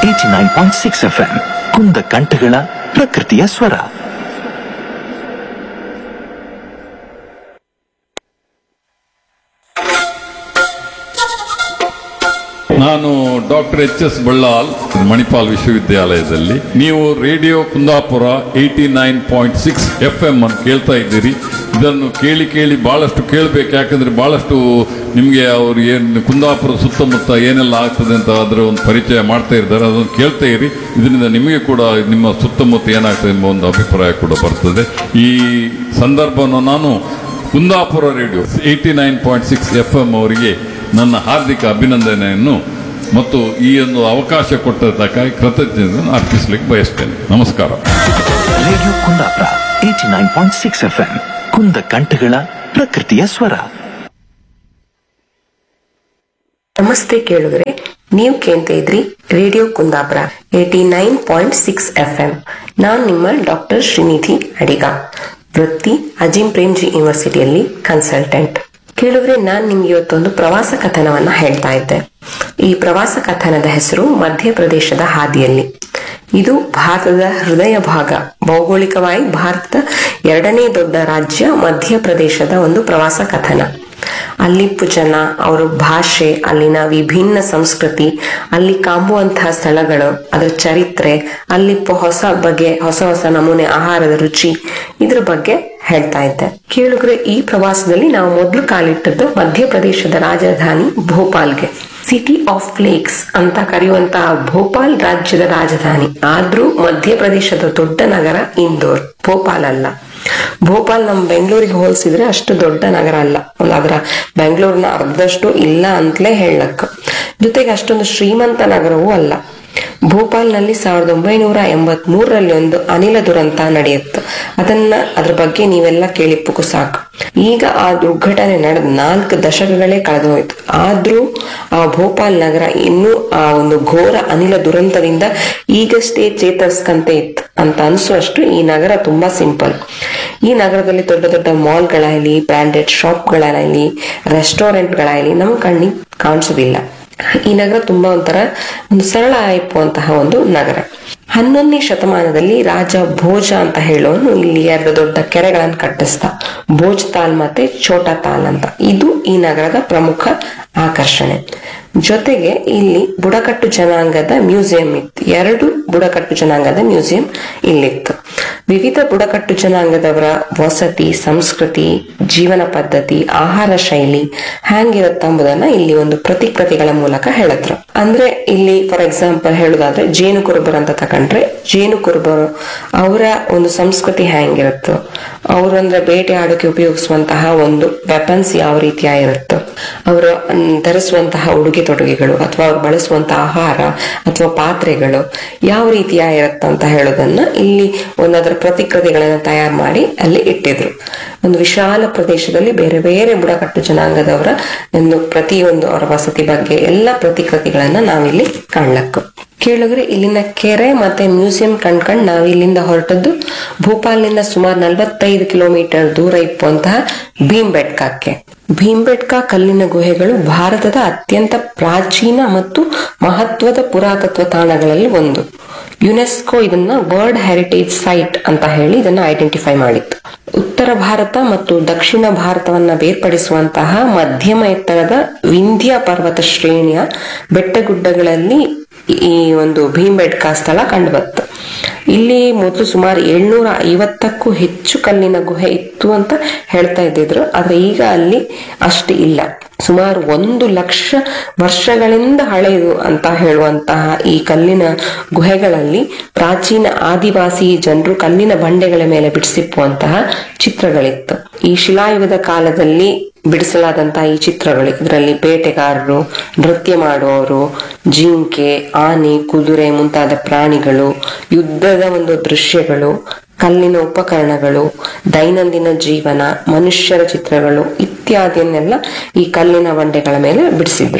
eighty nine point six F M ಕುಂದ ಕಂಠಗಳ ಪ್ರಕೃತಿಯ ಸ್ವರ ನಾನು doctor H S Ballal Manipal ವಿಶ್ವವಿದ್ಯಾಲಯದಲ್ಲಿ ನೀವು radio Kundapura eighty nine point six F M ಅನ್ನು ಕೇಳ್ತಾ ಇದ್ದೀರಿ ಇದನ್ನು ಕೇಳಿ ಕೇಳಿ ಬಹಳಷ್ಟು ಕೇಳಬೇಕು ಯಾಕಂದ್ರೆ ಬಹಳಷ್ಟು ನಿಮಗೆ ಅವರು ಏನು ಕುಂದಾಪುರ ಸುತ್ತಮುತ್ತ ಏನೆಲ್ಲ ಆಗ್ತದೆ ಅಂತ ಅದರ ಒಂದು ಪರಿಚಯ ಮಾಡ್ತಾ ಇದ್ದಾರೆ ಅದನ್ನು ಕೇಳ್ತಾ ಇರಿ ಇದರಿಂದ ನಿಮಗೆ ಕೂಡ ನಿಮ್ಮ ಸುತ್ತಮುತ್ತ ಏನಾಗ್ತದೆ ಎಂಬ ಒಂದು ಅಭಿಪ್ರಾಯ ಕೂಡ ಬರ್ತದೆ ಈ ಸಂದರ್ಭವನ್ನು ನಾನು Kundapura radio eighty nine point six F M ಅವರಿಗೆ ನನ್ನ ಹಾರ್ದಿಕ ಅಭಿನಂದನೆಯನ್ನು ಮತ್ತು ಈ ಒಂದು ಅವಕಾಶ ಕೊಟ್ಟದ್ದಕ್ಕಾಗಿ ಕೃತಜ್ಞತೆಯನ್ನು ಅರ್ಪಿಸಲಿಕ್ಕೆ ಬಯಸ್ತೇನೆ ನಮಸ್ಕಾರ radio Kundapura eighty nine point six F M ಕುಂದ ಕಂಠಗಳ ಪ್ರಕೃತಿಯ ಸ್ವರ ನಮಸ್ತೆ ಕೇಳುಗರೆ ನೀವು ಕೇಳ್ತಾ ಇದ್ರಿ radio Kundapura eighty nine point six F M ನಾನ್ ನಿಮ್ಮ ಡಾಕ್ಟರ್ ಶ್ರೀನಿಧಿ ಅಡಿಗ ವೃತ್ತಿ ಅಜಿಂ ಪ್ರೇಮ್ಜಿ ಯೂನಿವರ್ಸಿಟಿಯಲ್ಲಿ ಕನ್ಸಲ್ಟೆಂಟ್ ಕೇಳುಗರೆ ನಾನ್ ನಿಮ್ಗೆ ಇವತ್ತೊಂದು ಪ್ರವಾಸ ಕಥನವನ್ನ ಹೇಳ್ತಾ ಇದ್ದೆ ಈ ಪ್ರವಾಸ ಕಥನದ ಹೆಸರು ಮಧ್ಯಪ್ರದೇಶದ ಹಾದಿಯಲ್ಲಿ ಇದು ಭಾರತದ ಹೃದಯ ಭಾಗ ಭೌಗೋಳಿಕವಾಗಿ ಭಾರತದ ಎರಡನೇ ದೊಡ್ಡ ರಾಜ್ಯ ಮಧ್ಯಪ್ರದೇಶದ ಒಂದು ಪ್ರವಾಸ ಕಥನ ಅಲ್ಲಿಪ್ಪು ಜನ ಅವರ ಭಾಷೆ ಅಲ್ಲಿನ ವಿಭಿನ್ನ ಸಂಸ್ಕೃತಿ ಅಲ್ಲಿ ಕಾಂಬುವಂತಹ ಸ್ಥಳಗಳು ಅದರ ಚರಿತ್ರೆ ಅಲ್ಲಿಪ್ಪು ಹೊಸ ಬಗೆ ಹೊಸ ಹೊಸ ನಮೂನೆ ಆಹಾರದ ರುಚಿ ಇದ್ರ ಬಗ್ಗೆ ಹೇಳ್ತಾ ಇದ್ದೆ ಕೇಳುಗ್ರೆ ಈ ಪ್ರವಾಸದಲ್ಲಿ ನಾವು ಮೊದಲು ಕಾಲಿಟ್ಟದ್ದು ಮಧ್ಯಪ್ರದೇಶದ ರಾಜಧಾನಿ ಭೋಪಾಲ್ಗೆ ಸಿಟಿ ಆಫ್ ಫ್ಲೇಕ್ಸ್ ಅಂತ ಕರೆಯುವಂತಹ ಭೋಪಾಲ್ ರಾಜ್ಯದ ರಾಜಧಾನಿ ಆದ್ರೂ ಮಧ್ಯಪ್ರದೇಶದ ದೊಡ್ಡ ನಗರ ಇಂದೋರ್ ಭೋಪಾಲ್ ಅಲ್ಲ ಭೋಪಾಲ್ ನಮ್ ಬೆಂಗಳೂರಿಗೆ ಹೋಲಿಸಿದ್ರೆ ಅಷ್ಟು ದೊಡ್ಡ ನಗರ ಅಲ್ಲ ಒಂದು ಅದರ ಬೆಂಗಳೂರಿನ ಅರ್ಧಷ್ಟು ಇಲ್ಲ ಅಂತಲೇ ಹೇಳಕ್ ಜೊತೆಗೆ ಅಷ್ಟೊಂದು ಶ್ರೀಮಂತ ನಗರವೂ ಅಲ್ಲ ಭೋಪಾಲ್ನಲ್ಲಿ ಸಾವಿರದ ಒಂಬೈನೂರ ಎಂಬತ್ ಮೂರರಲ್ಲಿ ಒಂದು ಅನಿಲ ದುರಂತ ನಡೆಯುತ್ತೆ ಅದನ್ನ ಅದ್ರ ಬಗ್ಗೆ ನೀವೆಲ್ಲ ಕೇಳಿಪ್ಪುಕು ಸಾಕು ಈಗ ಆ ದುರ್ಘಟನೆ ನಡೆದ ನಾಲ್ಕು ದಶಕಗಳೇ ಕಳೆದು ಹೋಯ್ತು ಆದ್ರೂ ಆ ಭೋಪಾಲ್ ನಗರ ಇನ್ನೂ ಆ ಒಂದು ಘೋರ ಅನಿಲ ದುರಂತದಿಂದ ಈಗಷ್ಟೇ ಚೇತರಿಸ್ಕಂತೆ ಇತ್ತು ಅಂತ ಅನ್ಸುವಷ್ಟು ಈ ನಗರ ತುಂಬಾ ಸಿಂಪಲ್ ಈ ನಗರದಲ್ಲಿ ದೊಡ್ಡ ದೊಡ್ಡ ಮಾಲ್ಗಳಾಗಲಿ ಬ್ರಾಂಡೆಡ್ ಶಾಪ್ಗಳಾಗಲಿ ರೆಸ್ಟೋರೆಂಟ್ಗಳಾಗಲಿ ನಮ್ ಕಣ್ಣಿಗೆ ಕಾಣಿಸೋದಿಲ್ಲ ಈ ನಗರ ತುಂಬಾ ಒಂಥರ ಒಂದು ಸರಳ ಆಯ್ಪುವಂತಹ ಒಂದು ನಗರ ಹನ್ನೊಂದನೇ ಶತಮಾನದಲ್ಲಿ ರಾಜ ಭೋಜ ಅಂತ ಹೇಳೋನು ಇಲ್ಲಿ ಎರಡು ದೊಡ್ಡ ಕೆರೆಗಳನ್ನು ಕಟ್ಟಿಸ್ದ ಭೋಜ್ ತಾಲ್ ಮತ್ತೆ ಛೋಟಾ ತಾಲ್ ಅಂತ ಇದು ಈ ನಗರದ ಪ್ರಮುಖ ಆಕರ್ಷಣೆ ಜೊತೆಗೆ ಇಲ್ಲಿ ಬುಡಕಟ್ಟು ಜನಾಂಗದ ಮ್ಯೂಸಿಯಂ ಇತ್ತು ಎರಡು ಬುಡಕಟ್ಟು ಜನಾಂಗದ ಮ್ಯೂಸಿಯಂ ಇಲ್ಲಿತ್ತು ವಿವಿಧ ಬುಡಕಟ್ಟು ಜನಾಂಗದವರ ವಸತಿ ಸಂಸ್ಕೃತಿ ಜೀವನ ಪದ್ಧತಿ ಆಹಾರ ಶೈಲಿ ಹ್ಯಾಂಗಿರುತ್ತಂಬುದನ್ನ ಇಲ್ಲಿ ಒಂದು ಪ್ರತಿಕೃತಿಗಳ ಮೂಲಕ ಹೇಳಿದ್ರು ಅಂದ್ರೆ ಇಲ್ಲಿ ಫಾರ್ ಎಕ್ಸಾಂಪಲ್ ಹೇಳುದಾದ್ರೆ ಜೇನು ಕುರುಬರು ಅಂತ ತಕೊಂಡ್ರೆ ಜೇನು ಕುರುಬರು ಅವರ ಒಂದು ಸಂಸ್ಕೃತಿ ಹ್ಯಾಂಗಿರುತ್ತೋ ಅವರು ಅಂದ್ರೆ ಬೇಟೆ ಆಡೋಕೆ ಉಪಯೋಗಿಸುವಂತಹ ಒಂದು ವೆಪನ್ಸ್ ಯಾವ ರೀತಿಯಾಗಿರುತ್ತೋ ಅವರು ಧರಿಸುವಂತಹ ಉಡುಗೆ ತೊಡುಗೆಗಳು ಅಥವಾ ಅವ್ರು ಬಳಸುವಂತಹ ಆಹಾರ ಅಥವಾ ಪಾತ್ರೆಗಳು ಯಾವ ರೀತಿಯಾಗಿರುತ್ತೆ ಅಂತ ಹೇಳೋದನ್ನ ಇಲ್ಲಿ ಒಂದದರ ಪ್ರತಿಕೃತಿಗಳನ್ನ ತಯಾರು ಮಾಡಿ ಅಲ್ಲಿ ಇಟ್ಟಿದ್ರು ಒಂದು ವಿಶಾಲ ಪ್ರದೇಶದಲ್ಲಿ ಬೇರೆ ಬೇರೆ ಬುಡಕಟ್ಟು ಜನಾಂಗದವರ ಒಂದು ಪ್ರತಿಯೊಂದು ಅವರ ವಸತಿ ಬಗ್ಗೆ ಎಲ್ಲ ಪ್ರತಿಕೃತಿಗಳನ್ನ ನಾವಿಲ್ಲಿ ಕಾಣ್ಲಕ್ಕು ಕೇಳಿದ್ರೆ ಇಲ್ಲಿನ ಕೆರೆ ಮತ್ತೆ ಮ್ಯೂಸಿಯಂ ಕಂಡ್ಕಂಡ್ ನಾವು ಇಲ್ಲಿಂದ ಹೊರಟದ್ದು ಭೂಪಾಲ್ನಿಂದ ಸುಮಾರು ನಲವತ್ತೈದು ಕಿಲೋಮೀಟರ್ ದೂರ ಇಪ್ಪುವಂತಹ ಭೀಂಬೆಟ್ಕಕ್ಕೆ ಭೀಂಬೆಟ್ಕಾ ಕಲ್ಲಿನ ಗುಹೆಗಳು ಭಾರತದ ಅತ್ಯಂತ ಪ್ರಾಚೀನ ಮತ್ತು ಮಹತ್ವದ ಪುರಾತತ್ವ ತಾಣಗಳಲ್ಲಿ ಒಂದು ಯುನೆಸ್ಕೋ ಇದನ್ನ ವರ್ಲ್ಡ್ ಹೆರಿಟೇಜ್ ಸೈಟ್ ಅಂತ ಹೇಳಿ ಇದನ್ನ ಐಡೆಂಟಿಫೈ ಮಾಡಿತ್ತು ಉತ್ತರ ಭಾರತ ಮತ್ತು ದಕ್ಷಿಣ ಭಾರತವನ್ನ ಬೇರ್ಪಡಿಸುವಂತಹ ಮಧ್ಯಮ ಎತ್ತರದ ವಿಂಧ್ಯ ಪರ್ವತ ಶ್ರೇಣಿಯ ಬೆಟ್ಟಗುಡ್ಡಗಳಲ್ಲಿ ಈ ಒಂದು ಭೀಂಬೆಟ್ಕಾ ಸ್ಥಳ ಕಂಡುಬತ್ತು ಇಲ್ಲಿ ಮೊದಲು ಸುಮಾರು ಏಳ್ನೂರ ಐವತ್ತಕ್ಕೂ ಹೆಚ್ಚು ಕಲ್ಲಿನ ಗುಹೆ ಇತ್ತು ಅಂತ ಹೇಳ್ತಾ ಇದ್ದಿದ್ರು ಆದ್ರೆ ಈಗ ಅಲ್ಲಿ ಅಷ್ಟು ಇಲ್ಲ ಸುಮಾರು ಒಂದು ಲಕ್ಷ ವರ್ಷಗಳಿಂದ ಹಳೆಯದು ಅಂತ ಹೇಳುವಂತಹ ಈ ಕಲ್ಲಿನ ಗುಹೆಗಳಲ್ಲಿ ಪ್ರಾಚೀನ ಆದಿವಾಸಿ ಜನರು ಕಲ್ಲಿನ ಬಂಡೆಗಳ ಮೇಲೆ ಬಿಡಿಸಿಪ್ಪುವಂತಹ ಚಿತ್ರಗಳಿತ್ತು ಈ ಶಿಲಾಯುಗದ ಕಾಲದಲ್ಲಿ ಬಿಡಿಸಲಾದಂತಹ ಈ ಚಿತ್ರಗಳು ಇದರಲ್ಲಿ ಬೇಟೆಗಾರರು ನೃತ್ಯ ಮಾಡುವವರು ಜಿಂಕೆ ಆನೆ ಕುದುರೆ ಮುಂತಾದ ಪ್ರಾಣಿಗಳು ಯುದ್ಧದ ಒಂದು ದೃಶ್ಯಗಳು ಕಲ್ಲಿನ ಉಪಕರಣಗಳು ದೈನಂದಿನ ಜೀವನ ಮನುಷ್ಯರ ಚಿತ್ರಗಳು ಇತ್ಯಾದಿಯನ್ನೆಲ್ಲ ಈ ಕಲ್ಲಿನ ಬಂಡೆಗಳ ಮೇಲೆ ಬಿಡಿಸಿದ್ರು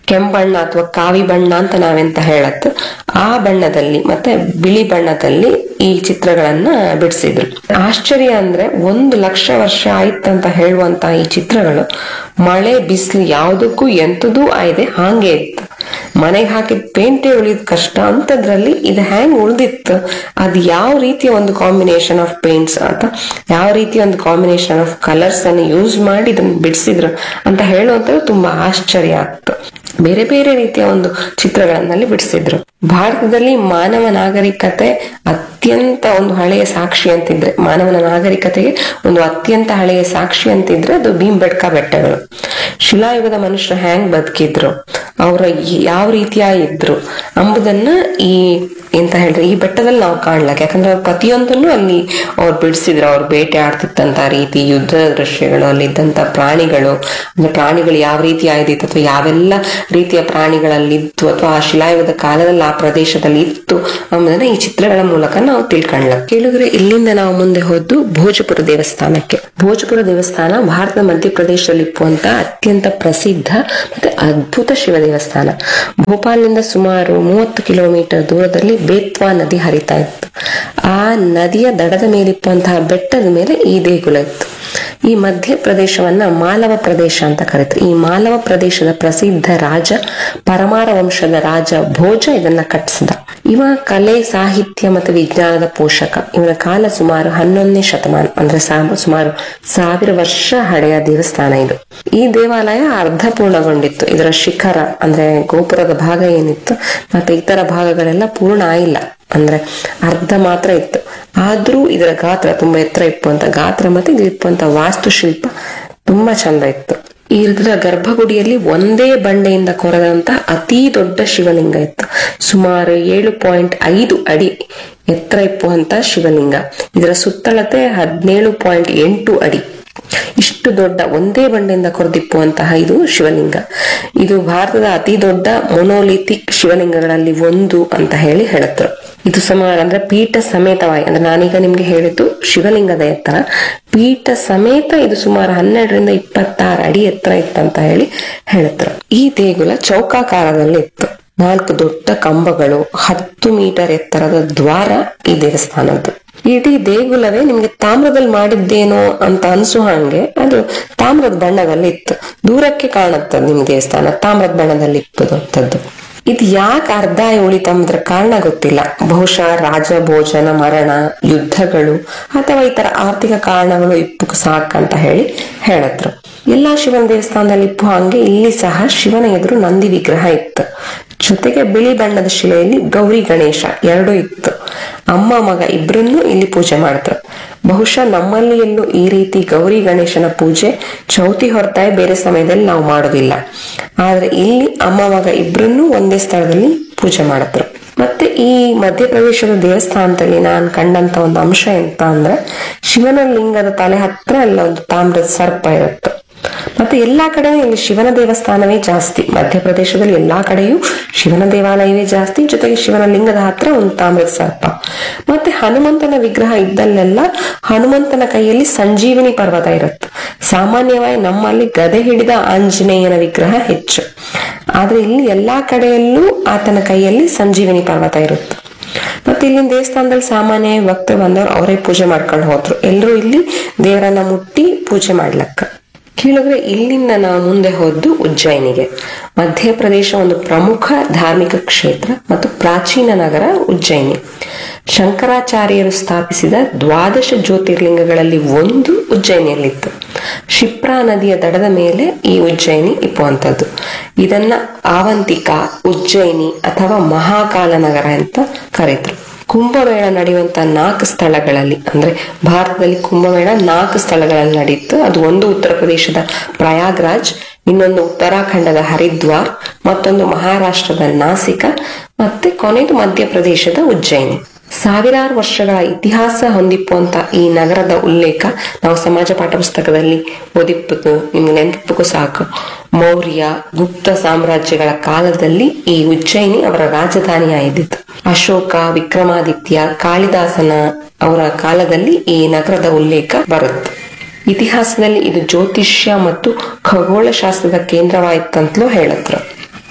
ಕೆಂಬಣ್ಣ ಅಥವಾ ಕಾವಿ ಬಣ್ಣ ಅಂತ ನಾವೆಂತ ಹೇಳತ್ ಆ ಬಣ್ಣದಲ್ಲಿ ಮತ್ತೆ ಬಿಳಿ ಬಣ್ಣದಲ್ಲಿ ಈ ಚಿತ್ರಗಳನ್ನ ಬಿಡಿಸಿದ್ರು ಆಶ್ಚರ್ಯ ಅಂದ್ರೆ ಒಂದು ಲಕ್ಷ ವರ್ಷ ಆಯ್ತಂತ ಹೇಳುವಂತ ಈ ಚಿತ್ರಗಳು ಮಳೆ ಬಿಸಿಲು ಯಾವುದಕ್ಕೂ ಎಂತದೂ ಆಯ್ದೆ ಹಾಗೆ ಇತ್ತು ಮನೆಗೆ ಹಾಕಿದ ಪೇಂಟೇ ಉಳಿದ ಕಷ್ಟ ಅಂತದ್ರಲ್ಲಿ ಇದು ಹ್ಯಾಂಗ್ ಉಳ್ದಿತ್ತು ಅದು ಯಾವ ರೀತಿಯ ಒಂದು ಕಾಂಬಿನೇಷನ್ ಆಫ್ ಪೇಂಟ್ಸ್ ಅಂತ ಯಾವ ರೀತಿಯ ಒಂದು ಕಾಂಬಿನೇಷನ್ ಆಫ್ ಕಲರ್ಸ್ ಅನ್ನು ಯೂಸ್ ಮಾಡಿ ಇದನ್ನ ಬಿಡಿಸಿದ್ರು ಅಂತ ಹೇಳುವಂತ ತುಂಬಾ ಆಶ್ಚರ್ಯ ಆಗ್ತು ಬೇರೆ ಬೇರೆ ರೀತಿಯ ಒಂದು ಚಿತ್ರಗಳನ್ನಲ್ಲಿ ಬಿಡಿಸಿದ್ರು ಭಾರತದಲ್ಲಿ ಮಾನವ ನಾಗರಿಕತೆ ಅತ್ಯಂತ ಒಂದು ಹಳೆಯ ಸಾಕ್ಷಿ ಅಂತಿದ್ರೆ ಮಾನವನ ನಾಗರಿಕತೆಗೆ ಒಂದು ಅತ್ಯಂತ ಹಳೆಯ ಸಾಕ್ಷಿ ಅಂತಿದ್ರೆ ಅದು ಭೀಮ್ಬೆಟ್ಕಾ ಬೆಟ್ಟಗಳು ಶಿಲಾಯುಗದ ಮನುಷ್ಯರು ಹ್ಯಾಂಗ್ ಬದುಕಿದ್ರು ಅವರ ಯಾವ ರೀತಿಯ ಇದ್ರು ಅಂಬುದನ್ನ ಈ ಎಂತ ಹೇಳಿದ್ರೆ ಈ ಬೆಟ್ಟದಲ್ಲಿ ನಾವು ಕಾಣ್ಲಕ್ ಯಾಕಂದ್ರೆ ಅವ್ರು ಪ್ರತಿಯೊಂದನ್ನು ಅಲ್ಲಿ ಅವ್ರು ಬಿಡಿಸಿದ್ರು ಅವ್ರು ಬೇಟೆ ಆಡ್ತಿತ್ತಂತ ರೀತಿ ಯುದ್ಧ ದೃಶ್ಯಗಳು ಅಲ್ಲಿದ್ದಂತ ಪ್ರಾಣಿಗಳು ಅಂದ್ರೆ ಪ್ರಾಣಿಗಳು ಯಾವ ರೀತಿ ಆಯ್ದಿತ್ತು ಅಥವಾ ಯಾವೆಲ್ಲ ರೀತಿಯ ಪ್ರಾಣಿಗಳಲ್ಲಿತ್ತು ಅಥವಾ ಆ ಶಿಲಾಯುಗದ ಕಾಲದಲ್ಲಿ ಆ ಪ್ರದೇಶದಲ್ಲಿ ಇತ್ತು ಅನ್ನೋದನ್ನ ಈ ಚಿತ್ರಗಳ ಮೂಲಕ ನಾವು ತಿಳ್ಕೊಳ್ಳ ಕೇಳಿದ್ರೆ ಇಲ್ಲಿಂದ ನಾವು ಮುಂದೆ ಹೋದ್ದು ಭೋಜಪುರ ದೇವಸ್ಥಾನಕ್ಕೆ ಭೋಜಪುರ ದೇವಸ್ಥಾನ ಭಾರತದ ಮಧ್ಯಪ್ರದೇಶದಲ್ಲಿ ಇಪ್ಪುವಂತ ಅತ್ಯಂತ ಪ್ರಸಿದ್ಧ ಮತ್ತೆ ಅದ್ಭುತ ಶಿವ ದೇವಸ್ಥಾನ ಭೋಪಾಲ್ನಿಂದ ಸುಮಾರು ಮೂವತ್ತು ಕಿಲೋಮೀಟರ್ ದೂರದಲ್ಲಿ ಬೇತ್ವಾ ನದಿ ಹರಿತಾ ಇತ್ತು ಆ ನದಿಯ ದಡದ ಮೇಲಿಪ್ಪುವಂತಹ ಬೆಟ್ಟದ ಮೇಲೆ ಈ ದೇಗುಲ ಇತ್ತು ಈ ಮಧ್ಯ ಪ್ರದೇಶವನ್ನ ಮಾಲವ ಪ್ರದೇಶ ಅಂತ ಕರೀತಾರೆ ಈ ಮಾಲವ ಪ್ರದೇಶದ ಪ್ರಸಿದ್ಧ ರಾಜ ಪರಮಾರ ವಂಶದ ರಾಜ ಭೋಜ ಇದನ್ನ ಕಟ್ಟಿಸಿದ ಇವ ಕಲೆ ಸಾಹಿತ್ಯ ಮತ್ತು ವಿಜ್ಞಾನದ ಪೋಷಕ ಇವನ ಕಾಲ ಸುಮಾರು ಹನ್ನೊಂದನೇ ಶತಮಾನ ಅಂದ್ರೆ ಸಾ- ಸುಮಾರು ಸಾವಿರ ವರ್ಷ ಹಳೆಯ ದೇವಸ್ಥಾನ ಇದು ಈ ದೇವಾಲಯ ಅರ್ಧ ಪೂರ್ಣಗೊಂಡಿತ್ತು ಇದರ ಶಿಖರ ಅಂದ್ರೆ ಗೋಪುರದ ಭಾಗ ಏನಿತ್ತು ಮತ್ತೆ ಇತರ ಭಾಗಗಳೆಲ್ಲ ಪೂರ್ಣ ಆಯಿಲ್ಲ ಅಂದ್ರೆ ಅರ್ಧ ಮಾತ್ರ ಇತ್ತು ಆದ್ರೂ ಇದರ ಗಾತ್ರ ತುಂಬಾ ಎತ್ತರ ಇತ್ತು ಅಂತ ಗಾತ್ರ ಮತ್ತೆ ಇದು ಇಪ್ಪುವಂತ ವಾಸ್ತುಶಿಲ್ಪ ತುಂಬಾ ಚಂದ ಇತ್ತು ಈ ಇದರ ಗರ್ಭಗುಡಿಯಲ್ಲಿ ಒಂದೇ ಬಂಡೆಯಿಂದ ಕೊರೆದಂತ ಅತಿ ದೊಡ್ಡ ಶಿವಲಿಂಗ ಇತ್ತು ಸುಮಾರು ಏಳು ಪಾಯಿಂಟ್ ಐದು ಅಡಿ ಎತ್ತರ ಇಪ್ಪುವಂತ ಶಿವಲಿಂಗ ಇದರ ಸುತ್ತಳತೆ ಹದಿನೇಳು ಪಾಯಿಂಟ್ ಎಂಟು ಅಡಿ ಇಷ್ಟು ದೊಡ್ಡ ಒಂದೇ ಬಂಡೆಯಿಂದ ಕೊರೆದಿಪ್ಪುವಂತಹ ಇದು ಶಿವಲಿಂಗ ಇದು ಭಾರತದ ಅತಿ ದೊಡ್ಡ ಮೊನೋಲಿಥಿಕ್ ಶಿವಲಿಂಗಗಳಲ್ಲಿ ಒಂದು ಅಂತ ಹೇಳಿ ಹೇಳುತ್ತರು ಇದು ಸುಮಾರು ಅಂದ್ರೆ ಪೀಠ ಸಮೇತವಾಗಿ ಅಂದ್ರೆ ನಾನೀಗ ನಿಮ್ಗೆ ಹೇಳಿದ್ದು ಶಿವಲಿಂಗದ ಎತ್ತರ ಪೀಠ ಸಮೇತ ಇದು ಸುಮಾರು ಹನ್ನೆರಡರಿಂದ ಇಪ್ಪತ್ತಾರು ಅಡಿ ಎತ್ತರ ಇತ್ತಂತ ಹೇಳಿ ಹೇಳುತ್ತರು ಈ ದೇಗುಲ ಚೌಕಾಕಾರದಲ್ಲಿ ಇತ್ತು ನಾಲ್ಕು ದೊಡ್ಡ ಕಂಬಗಳು ಹತ್ತು ಮೀಟರ್ ಎತ್ತರದ ದ್ವಾರ ಈ ದೇವಸ್ಥಾನದ್ದು ಇಡೀ ದೇಗುಲವೇ ನಿಮ್ಗೆ ತಾಮ್ರದಲ್ಲಿ ಮಾಡಿದ್ದೇನೋ ಅಂತ ಅನ್ಸು ಹಂಗೆ ಅದು ತಾಮ್ರದ ಬಣ್ಣದಲ್ಲಿ ಇತ್ತು ದೂರಕ್ಕೆ ಕಾಣುತ್ತೆ ನಿಮ್ ದೇವಸ್ಥಾನ ತಾಮ್ರದ ಬಣ್ಣದಲ್ಲಿ ಇಪ್ಪದು ಅಂತದ್ದು ಇದು ಯಾಕೆ ಅರ್ಧ ಉಳಿತಂದ್ರ ಕಾರಣ ಗೊತ್ತಿಲ್ಲ ಬಹುಶಃ ರಾಜ ಭೋಜನ ಮರಣ ಯುದ್ಧಗಳು ಅಥವಾ ಇತರ ಆರ್ಥಿಕ ಕಾರಣಗಳು ಇಪ್ಪು ಸಾಕಂತ ಹೇಳಿ ಹೇಳತ್ರು ಎಲ್ಲಾ ಶಿವನ ದೇವಸ್ಥಾನದಲ್ಲಿ ಇಪ್ಪು ಹಂಗೆ ಇಲ್ಲಿ ಸಹ ಶಿವನ ಎದುರು ನಂದಿ ವಿಗ್ರಹ ಇತ್ತು ಜೊತೆಗೆ ಬಿಳಿ ಬಣ್ಣದ ಶಿಲೆಯಲ್ಲಿ ಗೌರಿ ಗಣೇಶ ಎರಡೂ ಇತ್ತು ಅಮ್ಮ ಮಗ ಇಬ್ರನ್ನು ಇಲ್ಲಿ ಪೂಜೆ ಮಾಡ್ತಾರೆ ಬಹುಶಃ ನಮ್ಮಲ್ಲಿ ಎಲ್ಲೂ ಈ ರೀತಿ ಗೌರಿ ಗಣೇಶನ ಪೂಜೆ ಚೌತಿ ಹೊರತಾಗಿ ಬೇರೆ ಸಮಯದಲ್ಲಿ ನಾವು ಮಾಡೋದಿಲ್ಲ ಆದ್ರೆ ಇಲ್ಲಿ ಅಮ್ಮ ಮಗ ಇಬ್ರನ್ನು ಒಂದೇ ಸ್ಥಳದಲ್ಲಿ ಪೂಜೆ ಮಾಡತ್ರು ಮತ್ತೆ ಈ ಮಧ್ಯಪ್ರದೇಶದ ದೇವಸ್ಥಾನದಲ್ಲಿ ನಾನು ಕಂಡಂತ ಒಂದು ಅಂಶ ಎಂತ ಅಂದ್ರೆ ಶಿವನ ಲಿಂಗದ ತಲೆ ಹತ್ರ ಎಲ್ಲ ಒಂದು ತಾಮ್ರದ ಸರ್ಪ ಇರುತ್ತೆ ಮತ್ತೆ ಎಲ್ಲಾ ಕಡೆ ಇಲ್ಲಿ ಶಿವನ ದೇವಸ್ಥಾನವೇ ಜಾಸ್ತಿ ಮಧ್ಯಪ್ರದೇಶದಲ್ಲಿ ಎಲ್ಲಾ ಕಡೆಯೂ ಶಿವನ ದೇವಾಲಯವೇ ಜಾಸ್ತಿ ಜೊತೆಗೆ ಶಿವನ ಲಿಂಗದ ಹತ್ರ ಒಂದು ತಾಮ್ರದ ಸರ್ಪ ಮತ್ತೆ ಹನುಮಂತನ ವಿಗ್ರಹ ಇದ್ದಲ್ಲೆಲ್ಲ ಹನುಮಂತನ ಕೈಯಲ್ಲಿ ಸಂಜೀವಿನಿ ಪರ್ವತ ಇರುತ್ತೆ ಸಾಮಾನ್ಯವಾಗಿ ನಮ್ಮಲ್ಲಿ ಗದೆ ಹಿಡಿದ ಆಂಜನೇಯನ ವಿಗ್ರಹ ಹೆಚ್ಚು ಆದ್ರೆ ಇಲ್ಲಿ ಎಲ್ಲಾ ಕಡೆಯಲ್ಲೂ ಆತನ ಕೈಯಲ್ಲಿ ಸಂಜೀವಿನಿ ಪರ್ವತ ಇರುತ್ತೆ ಮತ್ತೆ ಇಲ್ಲಿನ ದೇವಸ್ಥಾನದಲ್ಲಿ ಸಾಮಾನ್ಯ ಭಕ್ತರು ಬಂದವರು ಅವರೇ ಪೂಜೆ ಮಾಡ್ಕೊಂಡು ಹೋದ್ರು ಎಲ್ಲರೂ ಇಲ್ಲಿ ದೇವರನ್ನ ಮುಟ್ಟಿ ಪೂಜೆ ಮಾಡ್ಲಕ್ಕ ಕೇಳಿದ್ರೆ ಇಲ್ಲಿಂದ ನಾವು ಮುಂದೆ ಹೋದ್ದು ಉಜ್ಜಯಿನಿಗೆ ಮಧ್ಯಪ್ರದೇಶ ಒಂದು ಪ್ರಮುಖ ಧಾರ್ಮಿಕ ಕ್ಷೇತ್ರ ಮತ್ತು ಪ್ರಾಚೀನ ನಗರ ಉಜ್ಜಯಿನಿ ಶಂಕರಾಚಾರ್ಯರು ಸ್ಥಾಪಿಸಿದ ದ್ವಾದಶ ಜ್ಯೋತಿರ್ಲಿಂಗಗಳಲ್ಲಿ ಒಂದು ಉಜ್ಜಯಿನಿಯಲ್ಲಿತ್ತು ಶಿಪ್ರಾ ನದಿಯ ದಡದ ಮೇಲೆ ಈ ಉಜ್ಜಯಿನಿ ಇಪ್ಪುವಂಥದ್ದು ಇದನ್ನ ಆವಂತಿಕ ಉಜ್ಜಯಿನಿ ಅಥವಾ ಮಹಾಕಾಲ ನಗರ ಅಂತ ಕರೀತಾರೆ ಕುಂಭಮೇಳ ನಡೆಯುವಂತ ನಾಲ್ಕು ಸ್ಥಳಗಳಲ್ಲಿ ಅಂದ್ರೆ ಭಾರತದಲ್ಲಿ ಕುಂಭಮೇಳ ನಾಲ್ಕು ಸ್ಥಳಗಳಲ್ಲಿ ನಡೆಯಿತು ಅದು ಒಂದು ಉತ್ತರ ಪ್ರದೇಶದ ಪ್ರಯಾಗ್ರಾಜ್ ಇನ್ನೊಂದು ಉತ್ತರಾಖಂಡದ ಹರಿದ್ವಾರ್ ಮತ್ತೊಂದು ಮಹಾರಾಷ್ಟ್ರದ ನಾಸಿಕ ಮತ್ತೆ ಕೊನೆಯದು ಮಧ್ಯಪ್ರದೇಶದ ಉಜ್ಜಯಿನಿ ಸಾವಿರಾರು ವರ್ಷಗಳ ಇತಿಹಾಸ ಹೊಂದಿಪ್ಪುವಂತ ಈ ನಗರದ ಉಲ್ಲೇಖ ನಾವು ಸಮಾಜ ಪಾಠ ಪುಸ್ತಕದಲ್ಲಿ ಓದಿಪ್ಪದು ನಿಮ್ಗೆ ನೆನಪಿಗೂ ಸಾಕು ಮೌರ್ಯ ಗುಪ್ತ ಸಾಮ್ರಾಜ್ಯಗಳ ಕಾಲದಲ್ಲಿ ಈ ಉಜ್ಜಯಿನಿ ಅವರ ರಾಜಧಾನಿಯಾಗಿದ್ದಿತ್ತು ಅಶೋಕ ವಿಕ್ರಮಾದಿತ್ಯ ಕಾಳಿದಾಸನ ಅವರ ಕಾಲದಲ್ಲಿ ಈ ನಗರದ ಉಲ್ಲೇಖ ಬರುತ್ತೆ ಇತಿಹಾಸದಲ್ಲಿ ಇದು ಜ್ಯೋತಿಷ್ಯ ಮತ್ತು ಖಗೋಳ ಶಾಸ್ತ್ರದ ಕೇಂದ್ರವಾಯಿತಂತಲೂ ಹೇಳತ್ರು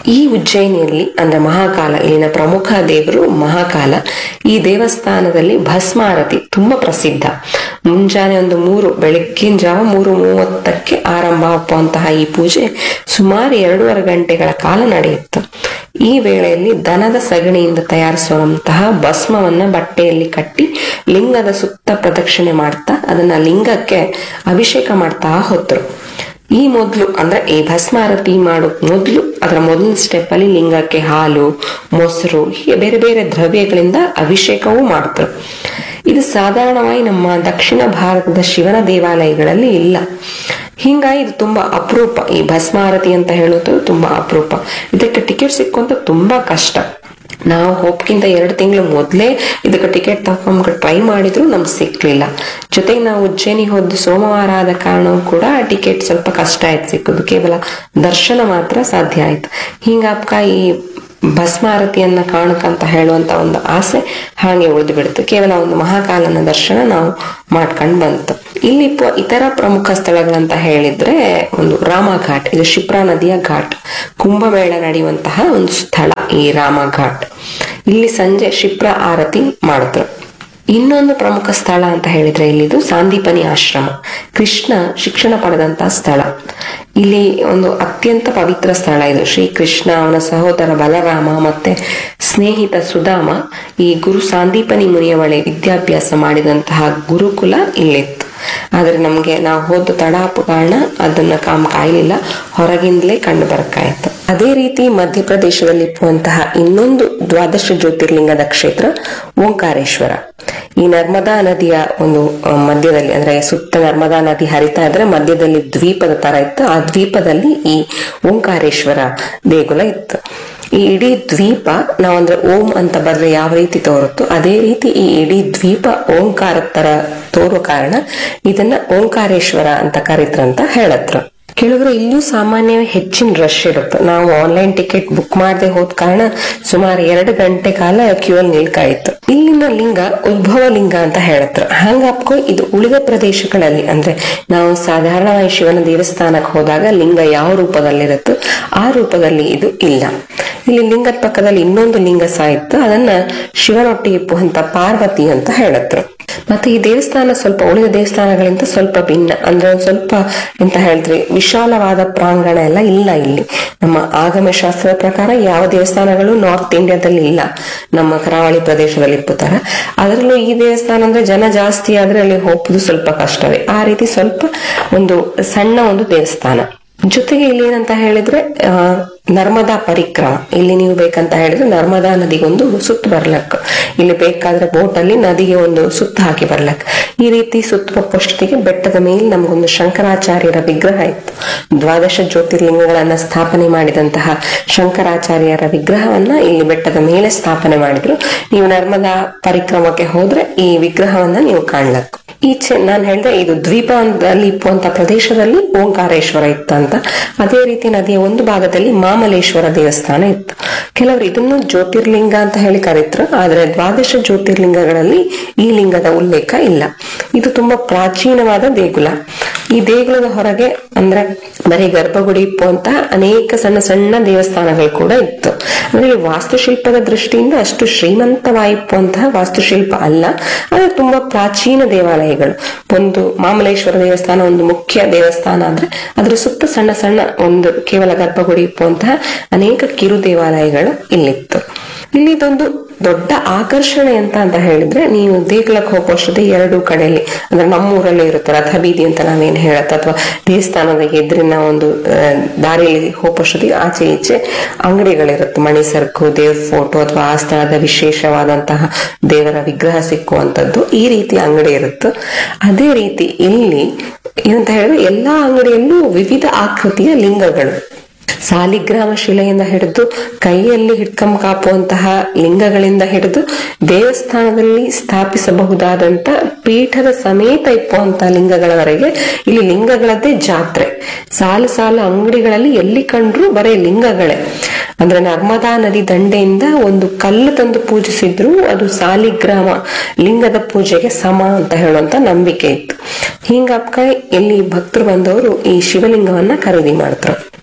ಈ ಉಜ್ಜಯಿನಿಯಲ್ಲಿ ಅಂದ್ರೆ ಮಹಾಕಾಲ ಇಲ್ಲಿನ ಪ್ರಮುಖ ದೇವರು ಮಹಾಕಾಲ ಈ ದೇವಸ್ಥಾನದಲ್ಲಿ ಭಸ್ಮಾರತಿ ತುಂಬಾ ಪ್ರಸಿದ್ಧ ಮುಂಜಾನೆ ಒಂದು ಮೂರು ಬೆಳಗ್ಗಿನ ಜಾವ ಮೂರು ಮೂವತ್ತಕ್ಕೆ ಆರಂಭ ಆಗುವಂತಹ ಈ ಪೂಜೆ ಸುಮಾರು ಎರಡೂವರೆ ಗಂಟೆಗಳ ಕಾಲ ನಡೆಯುತ್ತೆ ಈ ವೇಳೆಯಲ್ಲಿ ದನದ ಸಗಣಿಯಿಂದ ತಯಾರಿಸುವಂತಹ ಭಸ್ಮವನ್ನ ಬಟ್ಟೆಯಲ್ಲಿ ಕಟ್ಟಿ ಲಿಂಗದ ಸುತ್ತ ಪ್ರದಕ್ಷಿಣೆ ಮಾಡ್ತಾ ಅದನ್ನ ಲಿಂಗಕ್ಕೆ ಅಭಿಷೇಕ ಮಾಡ್ತಾ ಹೊತ್ತರು ಈ ಮೊದಲು ಅಂದ್ರೆ ಈ ಭಸ್ಮಾರತಿ ಮಾಡೋ ಮೊದಲು ಅದರ ಮೊದಲಿನ ಸ್ಟೆಪ್ ಅಲ್ಲಿ ಲಿಂಗಕ್ಕೆ ಹಾಲು ಮೊಸರು ಹೀಗೆ ಬೇರೆ ಬೇರೆ ದ್ರವ್ಯಗಳಿಂದ ಅಭಿಷೇಕವೂ ಮಾಡ್ತಾರೆ ಇದು ಸಾಧಾರಣವಾಗಿ ನಮ್ಮ ದಕ್ಷಿಣ ಭಾರತದ ಶಿವನ ದೇವಾಲಯಗಳಲ್ಲಿ ಇಲ್ಲ ಹಿಂಗಾಗಿ ಇದು ತುಂಬಾ ಅಪರೂಪ ಈ ಭಸ್ಮಾರತಿ ಅಂತ ಹೇಳೋದು ತುಂಬಾ ಅಪರೂಪ ಇದಕ್ಕೆ ಟಿಕೆಟ್ ಸಿಕ್ಕುವಂತ ತುಂಬಾ ಕಷ್ಟ ನಾವು ಹೋಪ್ಕಿಂತ ಎರಡು ತಿಂಗಳು ಮೊದಲೇ ಇದಕ್ಕೆ ಟಿಕೆಟ್ ತಗೊಂಡು ಟ್ರೈ ಮಾಡಿದ್ರು ನಮ್ಗೆ ಸಿಕ್ಲಿಲ್ಲ ಜೊತೆಗೆ ನಾವು ಉಜ್ಜಯಿನಿ ಹೋದ್ದು ಸೋಮವಾರ ಆದ ಕಾರಣವೂ ಕೂಡ ಟಿಕೆಟ್ ಸ್ವಲ್ಪ ಕಷ್ಟ ಆಯ್ತು ಸಿಕ್ಕುದು ಕೇವಲ ದರ್ಶನ ಮಾತ್ರ ಸಾಧ್ಯ ಆಯ್ತು ಹಿಂಗಾಪ್ಕ ಈ ಭಸ್ಮಾರತಿಯನ್ನ ಕಾಣಕಂತ ಹೇಳುವಂತ ಒಂದು ಆಸೆ ಹಾಗೆ ಉಳಿದು ಬಿಡುತ್ತೆ ಕೇವಲ ಒಂದು ಮಹಾಕಾಲನ ದರ್ಶನ ನಾವು ಮಾಡ್ಕೊಂಡು ಬಂತು ಇಲ್ಲಿ ಪ- ಇತರ ಪ್ರಮುಖ ಸ್ಥಳಗಳಂತ ಹೇಳಿದ್ರೆ ಒಂದು ರಾಮಘಾಟ್ ಇದು ಶಿಪ್ರಾ ನದಿಯ ಘಾಟ್ ಕುಂಭಮೇಳ ನಡೆಯುವಂತಹ ಒಂದು ಸ್ಥಳ ಈ ರಾಮಘಾಟ್ ಇಲ್ಲಿ ಸಂಜೆ ಶಿಪ್ರ ಆರತಿ ಮಾಡಿದ್ರು ಇನ್ನೊಂದು ಪ್ರಮುಖ ಸ್ಥಳ ಅಂತ ಹೇಳಿದ್ರೆ ಇಲ್ಲಿದು ಸಾಂದೀಪನಿ ಆಶ್ರಮ ಕೃಷ್ಣ ಶಿಕ್ಷಣ ಪಡೆದಂತಹ ಸ್ಥಳ ಇಲ್ಲಿ ಒಂದು ಅತ್ಯಂತ ಪವಿತ್ರ ಸ್ಥಳ ಇದು ಶ್ರೀ ಕೃಷ್ಣ ಅವನ ಸಹೋದರ ಬಲರಾಮ ಮತ್ತೆ ಸ್ನೇಹಿತ ಸುಧಾಮ ಈ ಗುರು ಸಾಂದೀಪನಿ ಮುನಿಯ ಬಳಿ ವಿದ್ಯಾಭ್ಯಾಸ ಮಾಡಿದಂತಹ ಗುರುಕುಲ ಇಲ್ಲಿತ್ತು ಆದ್ರೆ ನಮ್ಗೆ ನಾವು ಹೋದ ತಡಾಪು ಕಾರಣ ಅದನ್ನ ಕಾಮ್ ಕಾಯ್ಲಿಲ್ಲ ಹೊರಗಿಂದಲೇ ಕಂಡು ಬರ್ಕಾಯ್ತು ಅದೇ ರೀತಿ ಮಧ್ಯಪ್ರದೇಶದಲ್ಲಿ ಇಪ್ಪುವಂತಹ ಇನ್ನೊಂದು ದ್ವಾದಶ ಜ್ಯೋತಿರ್ಲಿಂಗದ ಕ್ಷೇತ್ರ ಓಂಕಾರೇಶ್ವರ ಈ ನರ್ಮದಾ ನದಿಯ ಒಂದು ಆ, ಮಧ್ಯದಲ್ಲಿ ಅಂದ್ರೆ ಸುತ್ತ ನರ್ಮದಾ ನದಿ ಹರಿತಾ ಇದ್ರೆ ಮಧ್ಯದಲ್ಲಿ ದ್ವೀಪದ ತರ ಇತ್ತು ಆ ದ್ವೀಪದಲ್ಲಿ ಈ ಓಂಕಾರೇಶ್ವರ ದೇಗುಲ ಇತ್ತು ಈ ಇಡೀ ದ್ವೀಪ ನಾವಂದ್ರೆ ಓಂ ಅಂತ ಬರ್ರೆ ಯಾವ ರೀತಿ ತೋರುತ್ತೋ ಅದೇ ರೀತಿ ಈ ಇಡೀ ದ್ವೀಪ ಓಂಕಾರ ತರ ತೋರುವ ಕಾರಣ ಇದನ್ನ ಓಂಕಾರೇಶ್ವರ ಅಂತ ಕರೀತ್ರಂತ ಹೇಳತ್ರ ಕೆಲವರು ಇಲ್ಲೂ ಸಾಮಾನ್ಯವಾಗಿ ಹೆಚ್ಚಿನ ರಶ್ ಇರುತ್ತೆ ನಾವು ಆನ್ಲೈನ್ ಟಿಕೆಟ್ ಬುಕ್ ಮಾಡದೆ ಹೋದ ಕಾರಣ ಸುಮಾರು ಎರಡು ಗಂಟೆ ಕಾಲ ಕ್ಯೂ ಅಲ್ಲಿ ನಿಲ್ಕಾಯಿತು ಇಲ್ಲಿನ ಲಿಂಗ ಉದ್ಭವ ಲಿಂಗ ಅಂತ ಹೇಳತ್ರ ಹಂಗಪ್ಕೋ ಇದು ಉಳಿದ ಪ್ರದೇಶಗಳಲ್ಲಿ ಅಂದ್ರೆ ನಾವು ಸಾಧಾರಣವಾಗಿ ಶಿವನ ದೇವಸ್ಥಾನಕ್ಕೆ ಹೋದಾಗ ಲಿಂಗ ಯಾವ ರೂಪದಲ್ಲಿರುತ್ತೋ ಆ ರೂಪದಲ್ಲಿ ಇದು ಇಲ್ಲ ಇಲ್ಲಿ ಲಿಂಗದ ಪಕ್ಕದಲ್ಲಿ ಇನ್ನೊಂದು ಲಿಂಗ ಸಹ ಇತ್ತು ಅದನ್ನ ಶಿವನೊಟ್ಟಿಗೆ ಇಪ್ಪುವಂತ ಪಾರ್ವತಿ ಅಂತ ಹೇಳತ್ರು ಮತ್ತೆ ಈ ದೇವಸ್ಥಾನ ಸ್ವಲ್ಪ ಉಳಿದ ದೇವಸ್ಥಾನಗಳಿಂದ ಸ್ವಲ್ಪ ಭಿನ್ನ ಅಂದ್ರೆ ಒಂದ್ ಸ್ವಲ್ಪ ಎಂತ ಹೇಳಿದ್ರಿ ವಿಶಾಲವಾದ ಪ್ರಾಂಗಣ ಎಲ್ಲ ಇಲ್ಲ ಇಲ್ಲಿ ನಮ್ಮ ಆಗಮ ಶಾಸ್ತ್ರದ ಪ್ರಕಾರ ಯಾವ ದೇವಸ್ಥಾನಗಳು ನಾರ್ತ್ ಇಂಡಿಯಾದಲ್ಲಿ ಇಲ್ಲ ನಮ್ಮ ಕರಾವಳಿ ಪ್ರದೇಶದಲ್ಲಿ ಇಪ್ಪುತ್ತಾರೆ ಅದರಲ್ಲೂ ಈ ದೇವಸ್ಥಾನ ಅಂದ್ರೆ ಜನ ಜಾಸ್ತಿ ಆದ್ರೆ ಅಲ್ಲಿ ಹೋಗುದು ಸ್ವಲ್ಪ ಕಷ್ಟವೇ ಆ ರೀತಿ ಸ್ವಲ್ಪ ಒಂದು ಸಣ್ಣ ಒಂದು ದೇವಸ್ಥಾನ ಜೊತೆಗೆ ಇಲ್ಲಿ ಏನಂತ ಹೇಳಿದ್ರೆ ಆ, ನರ್ಮದಾ ಪರಿಕ್ರಮ ಇಲ್ಲಿ ನೀವು ಬೇಕಂತ ಹೇಳಿದ್ರೆ ನರ್ಮದಾ ನದಿಗೊಂದು ಸುತ್ತು ಬರ್ಲಕ್ ಇಲ್ಲಿ ಬೇಕಾದ್ರೆ ಬೋಟ್ ಅಲ್ಲಿ ನದಿಗೆ ಒಂದು ಸುತ್ತು ಹಾಕಿ ಬರ್ಲಕ್ ಈ ರೀತಿ ಸುತ್ತು ಬಪ್ಪಷ್ಟೊತ್ತಿಗೆ ಬೆಟ್ಟದ ಮೇಲೆ ನಮಗೊಂದು ಶಂಕರಾಚಾರ್ಯರ ವಿಗ್ರಹ ಇತ್ತು ದ್ವಾದಶ ಜ್ಯೋತಿರ್ಲಿಂಗಗಳನ್ನ ಸ್ಥಾಪನೆ ಮಾಡಿದಂತಹ ಶಂಕರಾಚಾರ್ಯರ ವಿಗ್ರಹವನ್ನ ಇಲ್ಲಿ ಬೆಟ್ಟದ ಮೇಲೆ ಸ್ಥಾಪನೆ ಮಾಡಿದ್ರು ನೀವು ನರ್ಮದಾ ಪರಿಕ್ರಮಕ್ಕೆ ಹೋದ್ರೆ ಈ ವಿಗ್ರಹವನ್ನ ನೀವು ಕಾಣ್ಲಕ್ ಈಚೆ ನಾನು ಹೇಳಿದೆ ಇದು ದ್ವೀಪದಲ್ಲಿ ಇಪ್ಪುವಂತ ಪ್ರದೇಶದಲ್ಲಿ ಓಂಕಾರೇಶ್ವರ ಇತ್ತು ಅಂತ ಅದೇ ರೀತಿ ನದಿಯ ಒಂದು ಭಾಗದಲ್ಲಿ ಮಾಮಲೇಶ್ವರ ದೇವಸ್ಥಾನ ಇತ್ತು ಕೆಲವರು ಇದನ್ನು ಜ್ಯೋತಿರ್ಲಿಂಗ ಅಂತ ಹೇಳಿ ಕರೀತಾರೆ ಆದ್ರೆ ದ್ವಾದಶ ಜ್ಯೋತಿರ್ಲಿಂಗಗಳಲ್ಲಿ ಈ ಲಿಂಗದ ಉಲ್ಲೇಖ ಇಲ್ಲ ಇದು ತುಂಬಾ ಪ್ರಾಚೀನವಾದ ದೇಗುಲ ಈ ದೇಗುಲದ ಹೊರಗೆ ಅಂದ್ರೆ ಬರೀ ಗರ್ಭಗುಡಿ ಇಪ್ಪುವಂತಹ ಅನೇಕ ಸಣ್ಣ ಸಣ್ಣ ದೇವಸ್ಥಾನಗಳು ಕೂಡ ಇತ್ತು ಅಂದ್ರೆ ಈ ವಾಸ್ತುಶಿಲ್ಪದ ದೃಷ್ಟಿಯಿಂದ ಅಷ್ಟು ಶ್ರೀಮಂತವಾಗಿಪ್ಪುವಂತಹ ವಾಸ್ತುಶಿಲ್ಪ ಅಲ್ಲ ಆದ್ರೆ ತುಂಬಾ ಪ್ರಾಚೀನ ದೇವಾಲಯಗಳು ಒಂದು ಮಾಮಲೇಶ್ವರ ದೇವಸ್ಥಾನ ಒಂದು ಮುಖ್ಯ ದೇವಸ್ಥಾನ ಅಂದ್ರೆ ಅದ್ರ ಸುತ್ತ ಸಣ್ಣ ಸಣ್ಣ ಒಂದು ಕೇವಲ ಗರ್ಭಗುಡಿ ಇಪ್ಪುವಂತಹ ಅನೇಕ ಕಿರು ದೇವಾಲಯಗಳು ಇಲ್ಲಿತ್ತು ಇಲ್ಲಿದೊಂದು ದೊಡ್ಡ ಆಕರ್ಷಣೆ ಅಂತ ಅಂತ ಹೇಳಿದ್ರೆ ನೀವು ದೇಗುಲಕ್ಕೆ ಹೋಗುವಷ್ಟೊತ್ತಿಗೆ ಎರಡು ಕಡೆಯಲ್ಲಿ ಅಂದ್ರೆ ನಮ್ಮೂರಲ್ಲೇ ಇರುತ್ತೆ ರಥ ಬೀದಿ ಅಂತ ನಾವೇನ್ ಹೇಳತ್ತ ಅಥವಾ ದೇವಸ್ಥಾನದ ಎದುರಿನ ಒಂದು ಆ, ದಾರಿಯಲ್ಲಿ ಹೋಗುವಷ್ಟೊತ್ತಿಗೆ ಆಚೆ ಈಚೆ ಅಂಗಡಿಗಳಿರುತ್ತೆ ಮಣಿ ಸರ್ಕು ದೇವ್ರ ಫೋಟೋ ಅಥವಾ ಆ ಸ್ಥಳದ ವಿಶೇಷವಾದಂತಹ ದೇವರ ವಿಗ್ರಹ ಸಿಕ್ಕುವಂತದ್ದು ಈ ರೀತಿ ಅಂಗಡಿ ಇರುತ್ತೆ ಅದೇ ರೀತಿ ಇಲ್ಲಿ ಏನಂತ ಹೇಳಿದ್ರೆ ಎಲ್ಲಾ ಅಂಗಡಿಯಲ್ಲೂ ವಿವಿಧ ಆಕೃತಿಯ ಲಿಂಗಗಳು ಸಾಲಿಗ್ರಾಮ ಶಿಲೆಯಿಂದ ಹಿಡಿದು ಕೈಯಲ್ಲಿ ಹಿಡ್ಕಂಬ ಕಾಪುವಂತಹ ಲಿಂಗಗಳಿಂದ ಹಿಡಿದು ದೇವಸ್ಥಾನದಲ್ಲಿ ಸ್ಥಾಪಿಸಬಹುದಾದಂತ ಪೀಠದ ಸಮೇತ ಇಪ್ಪುವಂತಹ ಲಿಂಗಗಳವರೆಗೆ ಇಲ್ಲಿ ಲಿಂಗಗಳದ್ದೇ ಜಾತ್ರೆ ಸಾಲು ಸಾಲು ಅಂಗಡಿಗಳಲ್ಲಿ ಎಲ್ಲಿ ಕಂಡ್ರು ಬರೇ ಲಿಂಗಗಳೇ ಅಂದ್ರೆ ನರ್ಮದಾ ನದಿ ದಂಡೆಯಿಂದ ಒಂದು ಕಲ್ಲು ತಂದು ಪೂಜಿಸಿದ್ರು ಅದು ಸಾಲಿಗ್ರಾಮ ಲಿಂಗದ ಪೂಜೆಗೆ ಸಮ ಅಂತ ಹೇಳುವಂತ ನಂಬಿಕೆ ಇತ್ತು ಹಿಂಗಪ್ಪ ಇಲ್ಲಿ ಭಕ್ತರು ಬಂದವರು ಈ ಶಿವಲಿಂಗವನ್ನ ಖರೀದಿ ಮಾಡ್ತಾರೆ ಇಲ್ಲಿ ಎಂತ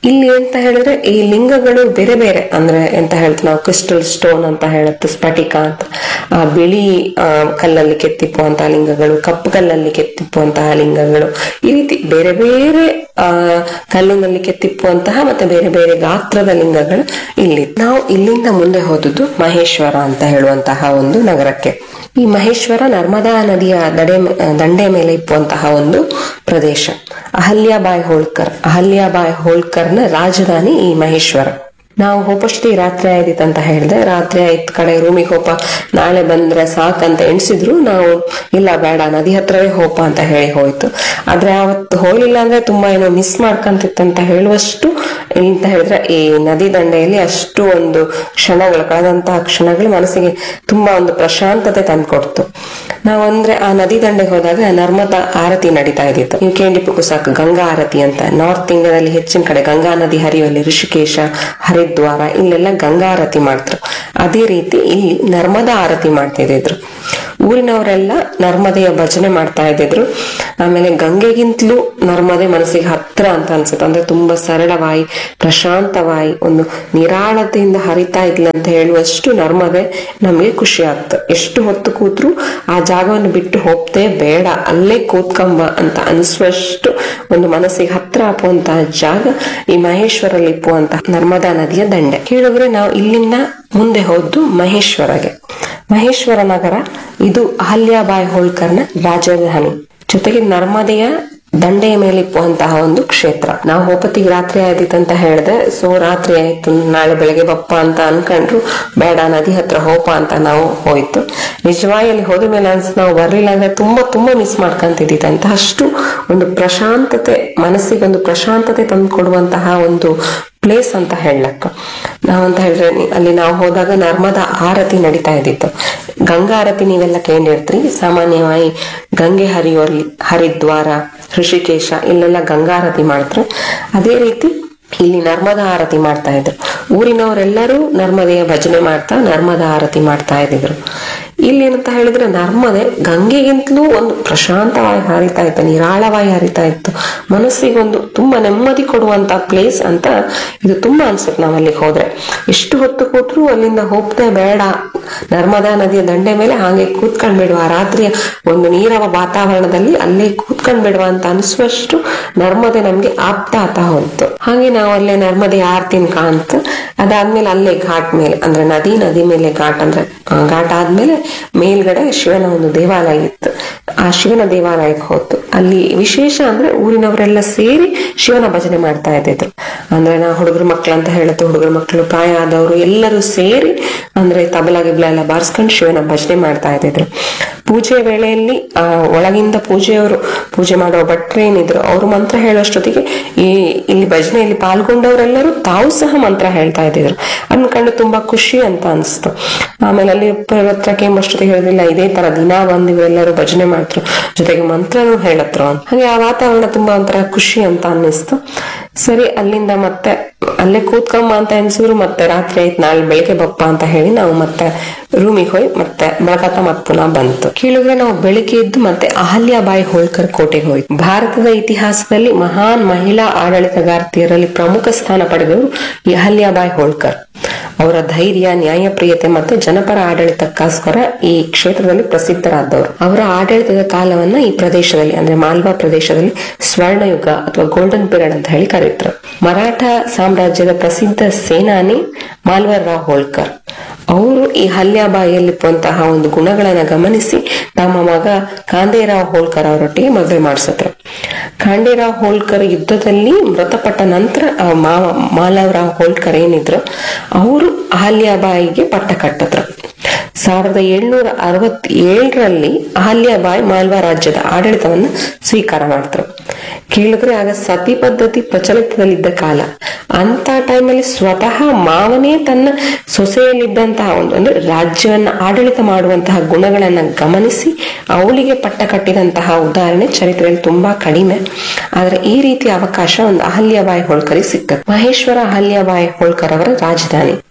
ಅಂತ ಹೇಳಿದ್ರೆ ಈ ಲಿಂಗಗಳು ಬೇರೆ ಬೇರೆ ಅಂದ್ರೆ ಎಂತ ಹೇಳ್ತೀವಿ ನಾವು ಕ್ರಿಸ್ಟಲ್ ಸ್ಟೋನ್ ಅಂತ ಹೇಳುತ್ತೆ ಸ್ಫಟಿಕ ಅಂತ ಆ ಬಿಳಿ ಆ, ಕಲ್ಲಲ್ಲಿ ಕೆತ್ತಿಪ್ಪುವಂತಹ ಲಿಂಗಗಳು ಕಪ್ಪು ಕಲ್ಲಲ್ಲಿ ಕೆತ್ತಿಪ್ಪುವಂತಹ ಲಿಂಗಗಳು ಈ ರೀತಿ ಬೇರೆ ಬೇರೆ ಆ ಕಲ್ಲಿನಲ್ಲಿ ಕೆತ್ತಿಪ್ಪುವಂತಹ ಮತ್ತೆ ಬೇರೆ ಬೇರೆ ಗಾತ್ರದ ಲಿಂಗಗಳು ಇಲ್ಲಿ ನಾವು ಇಲ್ಲಿಂದ ಮುಂದೆ ಹೋದದ್ದು ಮಹೇಶ್ವರ ಅಂತ ಹೇಳುವಂತಹ ಒಂದು ನಗರಕ್ಕೆ ಈ ಮಹೇಶ್ವರ ನರ್ಮದಾ ನದಿಯ ದಡೆ ದಂಡೆ ಮೇಲೆ ಇಪ್ಪುವಂತಹ ಒಂದು ಪ್ರದೇಶ ಅಹಲ್ಯಾಬಾಯಿ ಹೋಳ್ಕರ್ ಅಹಲ್ಯಾಬಾಯಿ ಹೋಳ್ಕರ್ನ ರಾಜಧಾನಿ ಈ ಮಹೇಶ್ವರ ನಾವು ಹೋಪಷ್ಟಿ ರಾತ್ರಿ ಆಯ್ತಿತ್ತು ಅಂತ ಹೇಳಿದೆ ರಾತ್ರಿ ಆಯ್ತು ಕಡೆ ರೂಮಿಗೆ ಹೋಪ ನಾಳೆ ಬಂದ್ರೆ ಸಾಕಂತ ಎಣಿಸಿದ್ರು ನಾವು ಇಲ್ಲ ಬೇಡ ನದಿ ಹತ್ರವೇ ಹೋಪ ಅಂತ ಹೇಳಿ ಹೋಯ್ತು ಆದ್ರೆ ಅವತ್ತು ಹೋಗ್ಲಿಲ್ಲ ಅಂದ್ರೆ ತುಂಬಾ ಏನೋ ಮಿಸ್ ಮಾಡ್ಕಂತಿತ್ತಂತ ಹೇಳುವಷ್ಟು ಎಂತ ಹೇಳಿದ್ರೆ ಈ ನದಿ ದಂಡೆಯಲ್ಲಿ ಅಷ್ಟು ಒಂದು ಕ್ಷಣಗಳು ಕಳೆದಂತಹ ಕ್ಷಣಗಳು ಮನಸ್ಸಿಗೆ ತುಂಬಾ ಒಂದು ಪ್ರಶಾಂತತೆ ತಂದ್ಕೊಡ್ತು ನಾವು ಅಂದ್ರೆ ಆ ನದಿ ದಂಡೆಗೆ ಹೋದಾಗ ನರ್ಮದಾ ಆರತಿ ನಡೀತಾ ಇದ್ದಿತ್ತು ನೀವು ಕೇಳಿಪ್ಪು ಸಾಕು ಗಂಗಾ ಆರತಿ ಅಂತ ನಾರ್ತ್ ಇಂಡಿಯಾದಲ್ಲಿ ಹೆಚ್ಚಿನ ಕಡೆ ಗಂಗಾ ನದಿ ಹರಿಯುವಲ್ಲಿ ಋಷಿಕೇಶ ಹರಿದ್ವಾರ ಇಲ್ಲೆಲ್ಲ ಗಂಗಾ ಆರತಿ ಮಾಡ್ತಾರೆ ಅದೇ ರೀತಿ ಇಲ್ಲಿ ನರ್ಮದಾ ಆರತಿ ಮಾಡ್ತಾ ಇದ್ದಿದ್ರು ಊರಿನವರೆಲ್ಲ ನರ್ಮದೆಯ ಭಜನೆ ಮಾಡ್ತಾ ಇದ್ದಿದ್ರು ಆಮೇಲೆ ಗಂಗೆಗಿಂತಲೂ ನರ್ಮದೆ ಮನಸ್ಸಿಗೆ ಹತ್ರ ಅಂತ ಅನ್ಸುತ್ತೆ ಅಂದ್ರೆ ತುಂಬಾ ಸರಳವಾಗಿ ಪ್ರಶಾಂತವಾಗಿ ಒಂದು ನಿರಾಳತೆಯಿಂದ ಹರಿತಾ ಇದ್ಲ ಅಂತ ಹೇಳುವಷ್ಟು ನರ್ಮದೆ ನಮ್ಗೆ ಖುಷಿ ಆಗ್ತದೆ ಎಷ್ಟು ಹೊತ್ತು ಕೂತ್ರು ಆ ಜಾಗವನ್ನು ಬಿಟ್ಟು ಹೋಗ್ತೇ ಬೇಡ ಅಲ್ಲೇ ಕೂತ್ಕೊಂಬ ಅಂತ ಅನಿಸುವಷ್ಟು ಒಂದು ಮನಸ್ಸಿಗೆ ಹತ್ರ ಹಾಕುವಂತಹ ಜಾಗ ಈ ಮಹೇಶ್ವರಲ್ಲಿ ಇಪ್ಪುವಂತಹ ನರ್ಮದಾ ನದಿಯ ದಂಡೆ ಕೇಳಿದ್ರೆ ನಾವು ಇಲ್ಲಿಂದ ಮುಂದೆ ಹೋದ್ದು ಮಹೇಶ್ವರಗೆ ಮಹೇಶ್ವರ ನಗರ ಇದು ಅಹಲ್ಯಾಬಾಯಿ ಹೋಳ್ಕರ್ನ ರಾಜಧಾನಿ ಜೊತೆಗೆ ನರ್ಮದೆಯ ದಂಡೆಯ ಮೇಲೆ ಇಪ್ಪುವಂತಹ ಒಂದು ಕ್ಷೇತ್ರ ನಾವು ಹೋಪತ್ತಿಗೆ ರಾತ್ರಿ ಆಯ್ತಿತ್ತು ಅಂತ ಹೇಳಿದೆ ಸೊ ರಾತ್ರಿ ಆಯ್ತು ನಾಳೆ ಬೆಳಗ್ಗೆ ಬಪ್ಪ ಅಂತ ಅನ್ಕೊಂಡ್ರು ಬೇಡ ನದಿ ಹತ್ರ ಹೋಪ ಅಂತ ನಾವು ಹೋಯ್ತು ನಿಜವಾಗಿ ಅಲ್ಲಿ ಹೋದ ಮೇಲೆ ಅನ್ಸ್ ನಾವು ಬರ್ಲಿಲ್ಲ ಅಂದ್ರೆ ತುಂಬಾ ತುಂಬಾ ಮಿಸ್ ಮಾಡ್ಕೊಂತಿದ್ದಿತ್ತು ಅಂತ ಅಷ್ಟು ಒಂದು ಪ್ರಶಾಂತತೆ ಮನಸ್ಸಿಗೆ ಒಂದು ಪ್ರಶಾಂತತೆ ತಂದು ಕೊಡುವಂತಹ ಒಂದು ಪ್ಲೇಸ್ ಅಂತ ಹೇಳಕ್ಕ ನಾವಂತ ಹೇಳಿದ್ರೆ ನಿ- ಅಲ್ಲಿ ನಾವು ಹೋದಾಗ ನರ್ಮದಾ ಆರತಿ ನಡೀತಾ ಇದ್ದಿತ್ತು ಗಂಗಾ ಆರತಿ ನೀವೆಲ್ಲ ಕೇಳಿರ್ತೀರಿ ಸಾಮಾನ್ಯವಾಗಿ ಗಂಗೆ ಹರಿಯುವಲ್ಲಿ ಹರಿದ್ವಾರ ಋಷಿಕೇಶ ಇಲ್ಲೆಲ್ಲ ಗಂಗಾ ಆರತಿ ಮಾಡ್ತಾರೆ ಅದೇ ರೀತಿ ಇಲ್ಲಿ ನರ್ಮದಾ ಆರತಿ ಮಾಡ್ತಾ ಇದ್ರು ಊರಿನವರೆಲ್ಲರೂ ನರ್ಮದೆಯ ಭಜನೆ ಮಾಡ್ತಾ ನರ್ಮದಾ ಆರತಿ ಮಾಡ್ತಾ ಇದ್ರು ಇಲ್ಲಿ ಏನಂತ ಹೇಳಿದ್ರೆ ನರ್ಮದೆ ಗಂಗೆಗಿಂತಲೂ ಒಂದು ಪ್ರಶಾಂತವಾಗಿ ಹರಿತಾ ಇತ್ತು ನಿರಾಳವಾಗಿ ಹರಿತಾ ಇತ್ತು ಮನಸ್ಸಿಗೊಂದು ತುಂಬಾ ನೆಮ್ಮದಿ ಕೊಡುವಂತ ಪ್ಲೇಸ್ ಅಂತ ಇದು ತುಂಬಾ ಅನ್ಸುತ್ತೆ ನಾವು ಅಲ್ಲಿಗೆ ಹೋದ್ರೆ ಎಷ್ಟು ಹೊತ್ತು ಕೂತ್ರು ಅಲ್ಲಿಂದ ಹೋಗ್ತೇ ಬೇಡ ನರ್ಮದಾ ನದಿಯ ದಂಡೆ ಮೇಲೆ ಹಾಗೆ ಕೂತ್ಕೊಂಡ್ ಬಿಡುವ ಆ ರಾತ್ರಿಯ ಒಂದು ನೀರವ ವಾತಾವರಣದಲ್ಲಿ ಅಲ್ಲೇ ಕೂತ್ಕೊಂಡ್ ಬಿಡುವ ಅಂತ ಅನಿಸುವಷ್ಟು ನರ್ಮದೆ ನಮ್ಗೆ ಆಪ್ತ ಆತ ಹೋಯ್ತು ಹಾಗೆ ನಾವು ಅಲ್ಲೇ ನರ್ಮದೆ ಆರ್ತಿನ ಕಾಣ್ತು ಅದಾದ್ಮೇಲೆ ಅಲ್ಲೇ ಘಾಟ್ ಮೇಲೆ ಅಂದ್ರೆ ನದಿ ನದಿ ಮೇಲೆ ಘಾಟ್ ಅಂದ್ರೆ ಆ, ಘಾಟ್ ಆದ್ಮೇಲೆ ಮೇಲ್ಗಡೆ ಶಿವನ ಒಂದು ದೇವಾಲಯ ಇತ್ತು ಆ ಶಿವನ ದೇವಾಲಯಕ್ಕೆ ಹೋತು ಅಲ್ಲಿ ವಿಶೇಷ ಅಂದ್ರೆ ಊರಿನವರೆಲ್ಲ ಸೇರಿ ಶಿವನ ಭಜನೆ ಮಾಡ್ತಾ ಇದ್ದಿದ್ರು ಅಂದ್ರೆ ನಾ ಹುಡುಗರ ಮಕ್ಳು ಅಂತ ಹೇಳುತ್ತೆ ಹುಡುಗರ ಮಕ್ಕಳು ಪ್ರಾಯ ಆದವರು ಎಲ್ಲರೂ ಸೇರಿ ಅಂದ್ರೆ ತಬಲ ಗಿಬ್ಲ ಎಲ್ಲ ಬಾರಿಸ್ಕೊಂಡು ಶಿವನ ಭಜನೆ ಮಾಡ್ತಾ ಇದ್ದಿದ್ರು ಪೂಜೆ ವೇಳೆಯಲ್ಲಿ ಆ ಒಳಗಿಂದ ಪೂಜೆಯವರು ಪೂಜೆ ಮಾಡೋ ಭಟ್ರು ಏನಿದ್ರು ಅವರು ಮಂತ್ರ ಹೇಳೋಷ್ಟೊತ್ತಿಗೆ ಈ ಇಲ್ಲಿ ಭಜನೆಯಲ್ಲಿ ಪಾಲ್ಗೊಂಡವರೆಲ್ಲರೂ ತಾವು ಸಹ ಮಂತ್ರ ಹೇಳ್ತಾ ಇದ್ದಿದ್ರು ಅದನ್ನ ಕಂಡು ತುಂಬಾ ಖುಷಿ ಅಂತ ಅನಿಸ್ತು ಆಮೇಲೆ ಅಲ್ಲಿ ಹತ್ರಕ್ಕೆ ಎಂಬಷ್ಟೊತ್ತಿಗೆ ಹೇಳಿದಿಲ್ಲ ಇದೇ ತರ ದಿನ ಬಂದು ಇವರೆಲ್ಲರೂ ಭಜನೆ ಮಾಡ್ರು ಜೊತೆಗೆ ಮಂತ್ರನೂ ಹೇಳತ್ರು ಅಂತ ಹಾಗೆ ಆ ವಾತಾವರಣ ತುಂಬಾ ಒಂಥರ ಖುಷಿ ಅಂತ ಅನ್ನಿಸ್ತು ಸರಿ ಅಲ್ಲಿಂದ ಮತ್ತೆ ಅಲ್ಲೇ ಕೂತ್ಕೊಂಬ ಅಂತ ಎನ್ಸಿದ್ರು ಮತ್ತೆ ರಾತ್ರಿ ಆಯ್ತು ನಾಳೆ ಬೆಳಿಗ್ಗೆ ಬಪ್ಪ ಅಂತ ಹೇಳಿ ನಾವು ಮತ್ತೆ ರೂಮಿಗೆ ಹೋಗಿ ಮತ್ತೆ ಬೆಳಗಾತ ಮತ್ತೆ ಪುನಃ ಬಂತು ಕೇಳಿದ್ರೆ ನಾವು ಬೆಳಿಗ್ಗೆ ಎದ್ದು ಮತ್ತೆ ಅಹಲ್ಯಾಬಾಯಿ ಹೋಳ್ಕರ್ ಕೋಟೆಗೆ ಹೋಯ್ತು ಭಾರತದ ಇತಿಹಾಸದಲ್ಲಿ ಮಹಾನ್ ಮಹಿಳಾ ಆಡಳಿತಗಾರ್ತಿಯರಲ್ಲಿ ಪ್ರಮುಖ ಸ್ಥಾನ ಪಡೆದವರು ಈ ಅಹಲ್ಯಾಬಾಯಿ ಹೋಳ್ಕರ್ ಅವರ ಧೈರ್ಯ ನ್ಯಾಯಪ್ರಿಯತೆ ಮತ್ತು ಜನಪರ ಆಡಳಿತಕ್ಕೋಸ್ಕರ ಈ ಕ್ಷೇತ್ರದಲ್ಲಿ ಪ್ರಸಿದ್ಧರಾದವರು ಅವರ ಆಡಳಿತದ ಕಾಲವನ್ನ ಈ ಪ್ರದೇಶದಲ್ಲಿ ಅಂದ್ರೆ ಮಾಲ್ವಾ ಪ್ರದೇಶದಲ್ಲಿ ಸ್ವರ್ಣಯುಗ ಅಥವಾ ಗೋಲ್ಡನ್ ಪೀರಿಯಡ್ ಅಂತ ಹೇಳಿ ಕರೀತಾರೆ ಮರಾಠ ಸಾಮ್ರಾಜ್ಯದ ಪ್ರಸಿದ್ಧ ಸೇನಾನಿ ಮಾಲ್ವರ್ ರಾವ್ ಹೋಳ್ಕರ್ ಅವರು ಈ ಹಲ್ಯಾಬಾಯಿಯಲ್ಲಿಪ್ಪಂತಹ ಒಂದು ಗುಣಗಳನ್ನ ಗಮನಿಸಿ ತಮ್ಮ ಮಗ ಕಾಂದೇರಾವ್ ಹೋಳ್ಕರ್ ಅವರೊಟ್ಟಿಗೆ ಮದುವೆ ಮಾಡಿಸಿದ್ರು ಖಾಂಡೇರಾವ್ ಹೋಳ್ಕರ್ ಯುದ್ಧದಲ್ಲಿ ಮೃತಪಟ್ಟ ನಂತರ ಆ ಮಾವ ಮಾಲವರಾವ್ ಹೋಳ್ಕರ್ ಏನಿದ್ರು ಅವರು ಅಹಲ್ಯಾಬಾಯಿಗೆ ಪಟ್ಟ ಕಟ್ಟಿದ್ರು ಸಾವಿರದ ಏಳ್ನೂರ ಅರವತ್ತೇಳರಲ್ಲಿ ಅಹಲ್ಯಾಬಾಯಿ ಮಾಲ್ವಾ ರಾಜ್ಯದ ಆಡಳಿತವನ್ನು ಸ್ವೀಕಾರ ಮಾಡ್ತಾರೆ ಕೇಳಿದ್ರೆ ಆಗ ಸತಿ ಪದ್ಧತಿ ಪ್ರಚಲಿತದಲ್ಲಿದ್ದ ಕಾಲ ಅಂತ ಟೈಮಲ್ಲಿ ಸ್ವತಃ ಮಾವನೇ ತನ್ನ ಸೊಸೆಯಲ್ಲಿದ್ದಂತಹ ಒಂದು ಅಂದ್ರೆ ರಾಜ್ಯವನ್ನ ಆಡಳಿತ ಮಾಡುವಂತಹ ಗುಣಗಳನ್ನ ಗಮನಿಸಿ ಅವಳಿಗೆ ಪಟ್ಟ ಕಟ್ಟಿದಂತಹ ಉದಾಹರಣೆ ಚರಿತ್ರೆಯಲ್ಲಿ ತುಂಬಾ ಕಡಿಮೆ ಆದ್ರೆ ಈ ರೀತಿಯ ಅವಕಾಶ ಒಂದು ಅಹಲ್ಯಾಬಾಯಿ ಹೋಳ್ಕರಿಗೆ ಸಿಕ್ತದೆ ಮಹೇಶ್ವರ ಅಹಲ್ಯಾಬಾಯಿ ಹೋಳ್ಕರ್ ಅವರ ರಾಜಧಾನಿ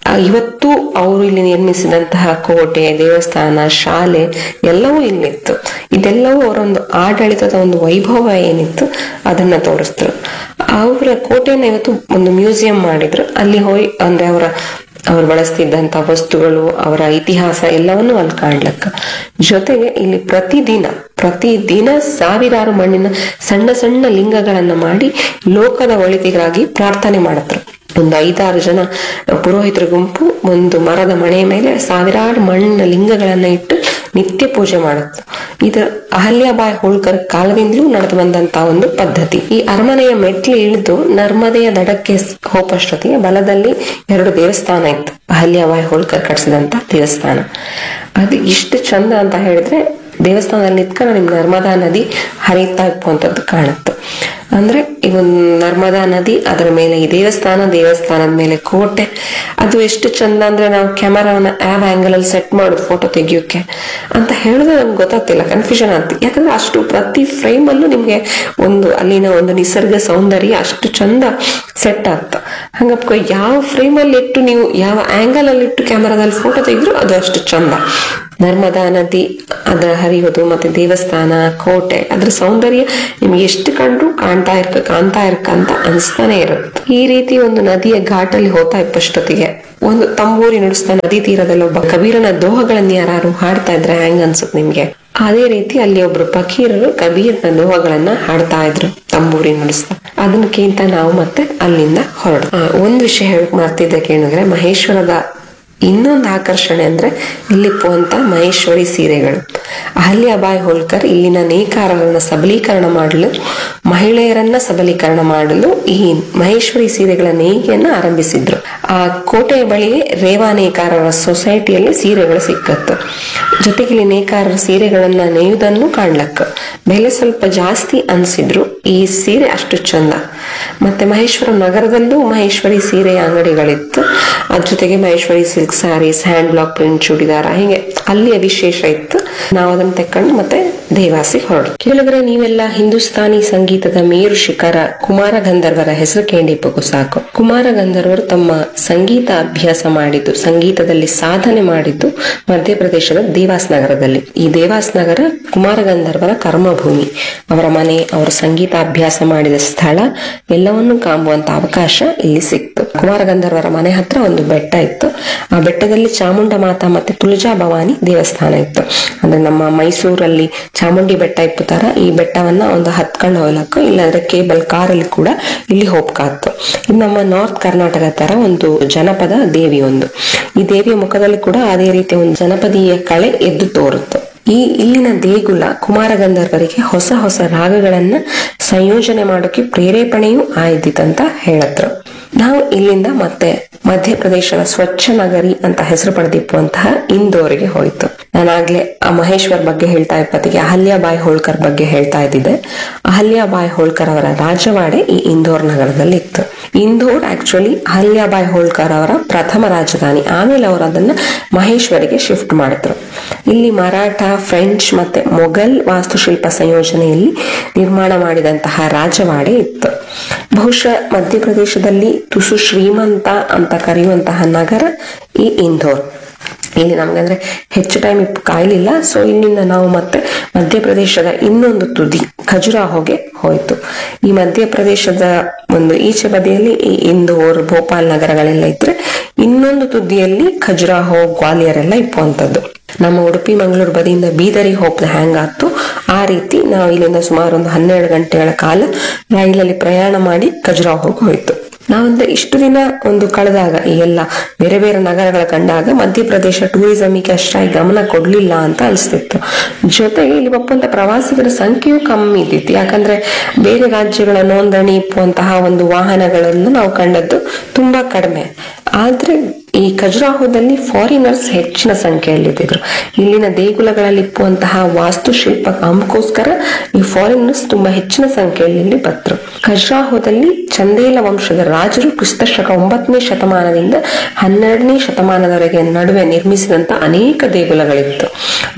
ಆ, ಇವತ್ತು ಅವರು ಇಲ್ಲಿ ನಿರ್ಮಿಸಿದಂತಹ ಕೋಟೆ ದೇವಸ್ಥಾನ ಶಾಲೆ ಎಲ್ಲವೂ ಇಲ್ಲಿತ್ತು ಇದೆಲ್ಲವೂ ಅವರೊಂದು ಆಡಳಿತದ ಒಂದು ವೈಭವ ಏನಿತ್ತು ಅದನ್ನ ತೋರಿಸಿದ್ರು ಅವರ ಕೋಟೆಯನ್ನ ಇವತ್ತು ಒಂದು ಮ್ಯೂಸಿಯಂ ಮಾಡಿದ್ರು ಅಲ್ಲಿ ಹೋಗಿ ಅಂದ್ರೆ ಅವರ ಅವ್ರು ಬಳಸ್ತಿದ್ದಂತ ವಸ್ತುಗಳು ಅವರ ಇತಿಹಾಸ ಎಲ್ಲವನ್ನೂ ಅಲ್ಲಿ ಕಾಣ್ಲಕ್ಕ ಜೊತೆಗೆ ಇಲ್ಲಿ ಪ್ರತಿದಿನ ಪ್ರತಿದಿನ ಸಾವಿರಾರು ಮಣ್ಣಿನ ಸಣ್ಣ ಸಣ್ಣ ಲಿಂಗಗಳನ್ನ ಮಾಡಿ ಲೋಕದ ಒಳಿತಿಗಾಗಿ ಪ್ರಾರ್ಥನೆ ಮಾಡಿದ್ರು ಒಂದು ಐದಾರು ಜನ ಪುರೋಹಿತರ ಗುಂಪು ಒಂದು ಮರದ ಮನೆಯ ಮೇಲೆ ಸಾವಿರಾರು ಮಣ್ಣಿನ ಲಿಂಗಗಳನ್ನ ಇಟ್ಟು ನಿತ್ಯ ಪೂಜೆ ಮಾಡುತ್ತೆ ಇದು ಅಹಲ್ಯಾಬಾಯಿ ಹೋಳ್ಕರ್ ಕಾಲದಿಂದಲೂ ನಡೆದು ಬಂದಂತ ಒಂದು ಪದ್ಧತಿ ಈ ಅರಮನೆಯ ಮೆಟ್ಲು ಇಳಿದು ನರ್ಮದೆಯ ದಡಕ್ಕೆ ಹೋಪಷ್ಟೊತ್ತಿಗೆ ಬಲದಲ್ಲಿ ಎರಡು ದೇವಸ್ಥಾನ ಇತ್ತು ಅಹಲ್ಯಾಬಾಯಿ ಹೋಳ್ಕರ್ ಕಟ್ಸಿದಂತ ದೇವಸ್ಥಾನ ಅದು ಇಷ್ಟು ಚಂದ ಅಂತ ಹೇಳಿದ್ರೆ ದೇವಸ್ಥಾನದಲ್ಲಿ ನಿಂತ್ಕೊಂಡು ನಿಮ್ ನರ್ಮದಾ ನದಿ ಹರಿತಾ ಇಪ್ಪುವಂಥದ್ದು ಕಾಣುತ್ತೆ ಅಂದ್ರೆ ಈ ಒಂದು ನರ್ಮದಾ ನದಿ ಅದರ ಮೇಲೆ ಈ ದೇವಸ್ಥಾನ ದೇವಸ್ಥಾನದ ಮೇಲೆ ಕೋಟೆ ಅದು ಎಷ್ಟು ಚಂದ ಅಂದ್ರೆ ನಾವು ಕ್ಯಾಮರಾವನ್ನ ಯಾವ ಆಂಗಲ್ ಅಲ್ಲಿ ಸೆಟ್ ಮಾಡೋದು ಫೋಟೋ ತೆಗಿಯೋಕೆ ಅಂತ ಹೇಳಿದ್ರೆ ನಮ್ಗೆ ಗೊತ್ತಾಗ್ತಿಲ್ಲ ಕನ್ಫ್ಯೂಷನ್ ಆಗ್ತಿ ಯಾಕಂದ್ರೆ ಅಷ್ಟು ಪ್ರತಿ ಫ್ರೇಮ್ ಅಲ್ಲೂ ನಿಮ್ಗೆ ಒಂದು ಅಲ್ಲಿನ ಒಂದು ನಿಸರ್ಗ ಸೌಂದರ್ಯ ಅಷ್ಟು ಚಂದ ಸೆಟ್ ಆಗ್ತ ಹಂಗಪ್ಪ ಯಾವ ಫ್ರೇಮ್ ಅಲ್ಲಿ ಇಟ್ಟು ನೀವು ಯಾವ ಆಂಗಲ್ ಅಲ್ಲಿ ಇಟ್ಟು ಕ್ಯಾಮರಾದಲ್ಲಿ ಫೋಟೋ ತೆಗೆದ್ರು ಅದು ಅಷ್ಟು ಚಂದ ನರ್ಮದಾ ನದಿ ಅದರ ಹರಿಯೋದು ಮತ್ತೆ ದೇವಸ್ಥಾನ ಕೋಟೆ ಅದ್ರ ಸೌಂದರ್ಯ ನಿಮ್ಗೆ ಎಷ್ಟು ಕಂಡ್ರು ಕಾಣ್ತಾ ಇರ್ಕ ಕಾಣ್ತಾ ಇರ್ಕ ಅಂತ ಅನ್ಸ್ತಾನೆ ಇರುತ್ತೆ ಈ ರೀತಿ ಒಂದು ನದಿಯ ಘಾಟಲ್ಲಿ ಹೋಗ್ತಾ ಇಪ್ಪಷ್ಟೊತ್ತಿಗೆ ಒಂದು ತಂಬೂರಿ ನುಡಿಸ್ತಾ ನದಿ ತೀರದಲ್ಲಿ ಒಬ್ಬ ಕಬೀರನ ದೋಹಗಳನ್ನ ಯಾರು ಹಾಡ್ತಾ ಇದ್ರೆ ಹೆಂಗ್ ಅನ್ಸುತ್ತೆ ನಿಮ್ಗೆ ಅದೇ ರೀತಿ ಅಲ್ಲಿ ಒಬ್ರು ಫಕೀರರು ಕಬೀರನ ದೋಹಗಳನ್ನ ಹಾಡ್ತಾ ಇದ್ರು ತಂಬೂರಿ ನುಡಿಸ್ತಾ ಅದನ್ನಕ್ಕಿಂತ ನಾವು ಮತ್ತೆ ಅಲ್ಲಿಂದ ಹೊರಡು ಒಂದ್ ವಿಷಯ ಹೇಳಕ್ ಮಾಡ್ತಿದ್ದೆ ಕೇಳಿದ್ರೆ ಮಹೇಶ್ವರದ ಇನ್ನೊಂದು ಆಕರ್ಷಣೆ ಅಂದ್ರೆ ಇಲ್ಲಿಪ್ಪುವಂತ ಮಹೇಶ್ವರಿ ಸೀರೆಗಳು ಅಹಲ್ಯಾಬಾಯಿ ಹೋಳ್ಕರ್ ಇಲ್ಲಿನ ನೇಕಾರರನ್ನ ಸಬಲೀಕರಣ ಮಾಡಲು ಮಹಿಳೆಯರನ್ನ ಸಬಲೀಕರಣ ಮಾಡಲು ಈ ಮಹೇಶ್ವರಿ ಸೀರೆಗಳ ನೇಯ್ಗೆಯನ್ನ ಆರಂಭಿಸಿದ್ರು ಆ ಕೋಟೆಯ ಬಳಿಯೇ ರೇವಾ ನೇಕಾರರ ಸೊಸೈಟಿಯಲ್ಲಿ ಸೀರೆಗಳು ಸಿಕ್ಕತ್ತು ಜೊತೆಗೆ ಇಲ್ಲಿ ನೇಕಾರರ ಸೀರೆಗಳನ್ನ ನೇಯುವುದನ್ನು ಕಾಣ್ಲಕ್ಕ ಬೆಲೆ ಸ್ವಲ್ಪ ಜಾಸ್ತಿ ಅನ್ಸಿದ್ರು ಈ ಸೀರೆ ಅಷ್ಟು ಚಂದ ಮತ್ತೆ ಮಹೇಶ್ವರ ನಗರದಲ್ಲೂ ಮಹೇಶ್ವರಿ ಸೀರೆಯ ಅಂಗಡಿಗಳಿತ್ತು ಅದ್ರ ಜೊತೆಗೆ Maheshwari silk saris hand block print churidar ಹೀಗೆ ಅಲ್ಲಿಯ ವಿಶೇಷ ಇತ್ತು ನಾವು ಅದನ್ನ ತೆಕ್ಕೊಂಡು ಮತ್ತೆ ದೇವಾಸಿ ಹೊರಡು ಕೇಳಿದ್ರೆ ನೀವೆಲ್ಲ ಹಿಂದೂಸ್ತಾನಿ ಸಂಗೀತದ ಮೇರು ಶಿಖರ ಕುಮಾರ ಗಂಧರ್ವರ ಹೆಸರು ಕೇಳಿಪ್ಪಗೂ ಸಾಕು ಕುಮಾರ ಗಂಧರ್ವರು ತಮ್ಮ ಸಂಗೀತ ಅಭ್ಯಾಸ ಮಾಡಿದ್ದು ಸಂಗೀತದಲ್ಲಿ ಸಾಧನೆ ಮಾಡಿದ್ದು ಮಧ್ಯಪ್ರದೇಶದ ದೇವಾಸ್ ನಗರದಲ್ಲಿ ಈ ದೇವಾಸ್ ನಗರ ಕುಮಾರ ಗಂಧರ್ವರ ಕರ್ಮಭೂಮಿ ಅವರ ಮನೆ ಅವರ ಸಂಗೀತ ಅಭ್ಯಾಸ ಮಾಡಿದ ಸ್ಥಳ ಎಲ್ಲವನ್ನೂ ಕಾಂಬುವಂತ ಅವಕಾಶ ಇಲ್ಲಿ ಸಿಕ್ತು ಕುಮಾರ ಗಂಧರ್ವರ ಮನೆ ಹತ್ರ ಒಂದು ಬೆಟ್ಟ ಇತ್ತು ಆ ಬೆಟ್ಟದಲ್ಲಿ ಚಾಮುಂಡ ಮಾತಾ ಮತ್ತೆ ತುಳಜಾ ಭವಾನಿ ದೇವಸ್ಥಾನ ಇತ್ತು ಅಂದ್ರೆ ನಮ್ಮ ಮೈಸೂರಲ್ಲಿ ಚಾಮುಂಡಿ ಬೆಟ್ಟ ಇಪ್ಪುತ್ತಾರ ಈ ಬೆಟ್ಟವನ್ನ ಒಂದು ಹತ್ಕೊಂಡು ಹೋಗ್ಲಕ್ಕ ಇಲ್ಲಾಂದ್ರೆ ಕೇಬಲ್ ಕಾರಲ್ಲಿ ಕೂಡ ಇಲ್ಲಿ ಹೋಗ್ಕಾತ್ತು ಇದು ನಮ್ಮ ನಾರ್ತ್ ಕರ್ನಾಟಕ ತರ ಒಂದು ಜನಪದ ದೇವಿ ಒಂದು ಈ ದೇವಿಯ ಮುಖದಲ್ಲಿ ಕೂಡ ಅದೇ ರೀತಿಯ ಒಂದು ಜನಪದೀಯ ಕಳೆ ಎದ್ದು ತೋರುತ್ತೆ ಈ ಇಲ್ಲಿನ ದೇಗುಲ ಕುಮಾರ ಗಂಧರ್ವರಿಗೆ ಹೊಸ ಹೊಸ ರಾಗಗಳನ್ನ ಸಂಯೋಜನೆ ಮಾಡೋಕೆ ಪ್ರೇರೇಪಣೆಯೂ ಆಯ್ದಿತ್ತಂತ ಹೇಳದ್ರು ನಾವು ಇಲ್ಲಿಂದ ಮತ್ತೆ ಮಧ್ಯಪ್ರದೇಶದ ಸ್ವಚ್ಛ ನಗರಿ ಅಂತ ಹೆಸರು ಪಡೆದಿಪ್ಪುವಂತಹ ಇಂದೋರಿಗೆ ಹೋಯ್ತು ನಾನಾಗ್ಲೇ ಆ ಮಹೇಶ್ವರ್ ಬಗ್ಗೆ ಹೇಳ್ತಾ ಇಪ್ಪತ್ತಿಗೆ ಅಹಲ್ಯಾಬಾಯಿ ಹೋಳ್ಕರ್ ಬಗ್ಗೆ ಹೇಳ್ತಾ ಇದ್ದಿದ್ದೆ ಅಹಲ್ಯಾಬಾಯಿ ಹೋಳ್ಕರ್ ಅವರ ರಾಜವಾಡೆ ಈ ಇಂದೋರ್ ನಗರದಲ್ಲಿ ಇತ್ತು ಇಂದೋರ್ ಆಕ್ಚುಲಿ ಅಹಲ್ಯಾಬಾಯಿ ಹೋಳ್ಕರ್ ಅವರ ಪ್ರಥಮ ರಾಜಧಾನಿ ಆಮೇಲೆ ಅವರು ಅದನ್ನ ಮಹೇಶ್ವರಿಗೆ ಶಿಫ್ಟ್ ಮಾಡಿದ್ರು ಇಲ್ಲಿ ಮರಾಠ ಫ್ರೆಂಚ್ ಮತ್ತೆ ಮೊಘಲ್ ವಾಸ್ತುಶಿಲ್ಪ ಸಂಯೋಜನೆಯಲ್ಲಿ ನಿರ್ಮಾಣ ಮಾಡಿದಂತಹ ರಾಜವಾಡೆ ಇತ್ತು ಬಹುಶಃ ಮಧ್ಯಪ್ರದೇಶದಲ್ಲಿ ತುಸು ಶ್ರೀಮಂತ ಅಂತ ಕರೆಯುವಂತಹ ನಗರ ಈ ಇಂದೋರ್ ಇಲ್ಲಿ ನಮ್ಗಂದ್ರೆ ಹೆಚ್ಚು ಟೈಮ್ ಇಪ್ಪು ಕಾಯ್ಲಿಲ್ಲ ಸೊ ಇಲ್ಲಿಂದ ನಾವು ಮತ್ತೆ ಮಧ್ಯಪ್ರದೇಶದ ಇನ್ನೊಂದು ತುದಿ ಖಜುರಾಹೋಗೆ ಹೋಯ್ತು ಈ ಮಧ್ಯಪ್ರದೇಶದ ಒಂದು ಈಚೆ ಬದಿಯಲ್ಲಿ ಈ ಇಂದೋರ್ ಭೋಪಾಲ್ ನಗರಗಳೆಲ್ಲ ಇದ್ರೆ ಇನ್ನೊಂದು ತುದಿಯಲ್ಲಿ ಖಜುರಾಹೋ ಗ್ವಾಲಿಯರ್ ಎಲ್ಲ ಇಪ್ಪುವಂಥದ್ದು ನಮ್ಮ ಉಡುಪಿ ಮಂಗಳೂರು ಬದಿಯಿಂದ ಬೀದರಿಗೆ ಹೋಗ್ದ ಹ್ಯಾಂಗ್ ಆಯ್ತು ಆ ರೀತಿ ನಾವು ಇಲ್ಲಿಂದ ಸುಮಾರು ಒಂದು ಹನ್ನೆರಡು ಗಂಟೆಗಳ ಕಾಲ ರೈಲಲ್ಲಿ ಪ್ರಯಾಣ ಮಾಡಿ ಖಜುರಾಹೋಗಿ ಹೋಯ್ತು ನಾವಂದ್ರೆ ಇಷ್ಟು ದಿನ ಒಂದು ಕಳೆದಾಗ ಈ ಎಲ್ಲ ಬೇರೆ ಬೇರೆ ನಗರಗಳ ಕಂಡಾಗ ಮಧ್ಯಪ್ರದೇಶ ಟೂರಿಸಂಗೆ ಅಷ್ಟಾಗಿ ಗಮನ ಕೊಡ್ಲಿಲ್ಲ ಅಂತ ಅನಿಸ್ತಿತ್ತು ಜೊತೆಗೆ ಇಲ್ಲಿ ಬಪ್ಪಂತ ಪ್ರವಾಸಿಗರ ಸಂಖ್ಯೆಯೂ ಕಮ್ಮಿ ಇದ್ದಿತ್ತು ಯಾಕಂದ್ರೆ ಬೇರೆ ರಾಜ್ಯಗಳ ನೋಂದಣಿ ಇಪ್ಪುವಂತಹ ಒಂದು ವಾಹನಗಳನ್ನು ನಾವು ಕಂಡದ್ದು ತುಂಬಾ ಕಡಿಮೆ ಆದ್ರೆ ಈ ಖಜುರಾಹೋದಲ್ಲಿ ಫಾರಿನರ್ಸ್ ಹೆಚ್ಚಿನ ಸಂಖ್ಯೆಯಲ್ಲಿದ್ದರು ಇಲ್ಲಿನ ದೇಗುಲಗಳಲ್ಲಿ ಇಪ್ಪುವಂತಹ ವಾಸ್ತುಶಿಲ್ಪ ಕಾಮಕ್ಕೋಸ್ಕರ ಈ ಫಾರಿನರ್ಸ್ ತುಂಬಾ ಹೆಚ್ಚಿನ ಸಂಖ್ಯೆಯಲ್ಲಿ ಇಲ್ಲಿ ಬಂದ್ರು ಖಜುರಾಹೋದಲ್ಲಿ ಚಂದೇಲ ವಂಶದ ರಾಜರು ಕ್ರಿಸ್ತ ಶಕ ಒಂಬತ್ತನೇ ಶತಮಾನದಿಂದ ಹನ್ನೆರಡನೇ ಶತಮಾನದವರೆಗೆ ನಡುವೆ ನಿರ್ಮಿಸಿದಂತ ಅನೇಕ ದೇಗುಲಗಳಿತ್ತು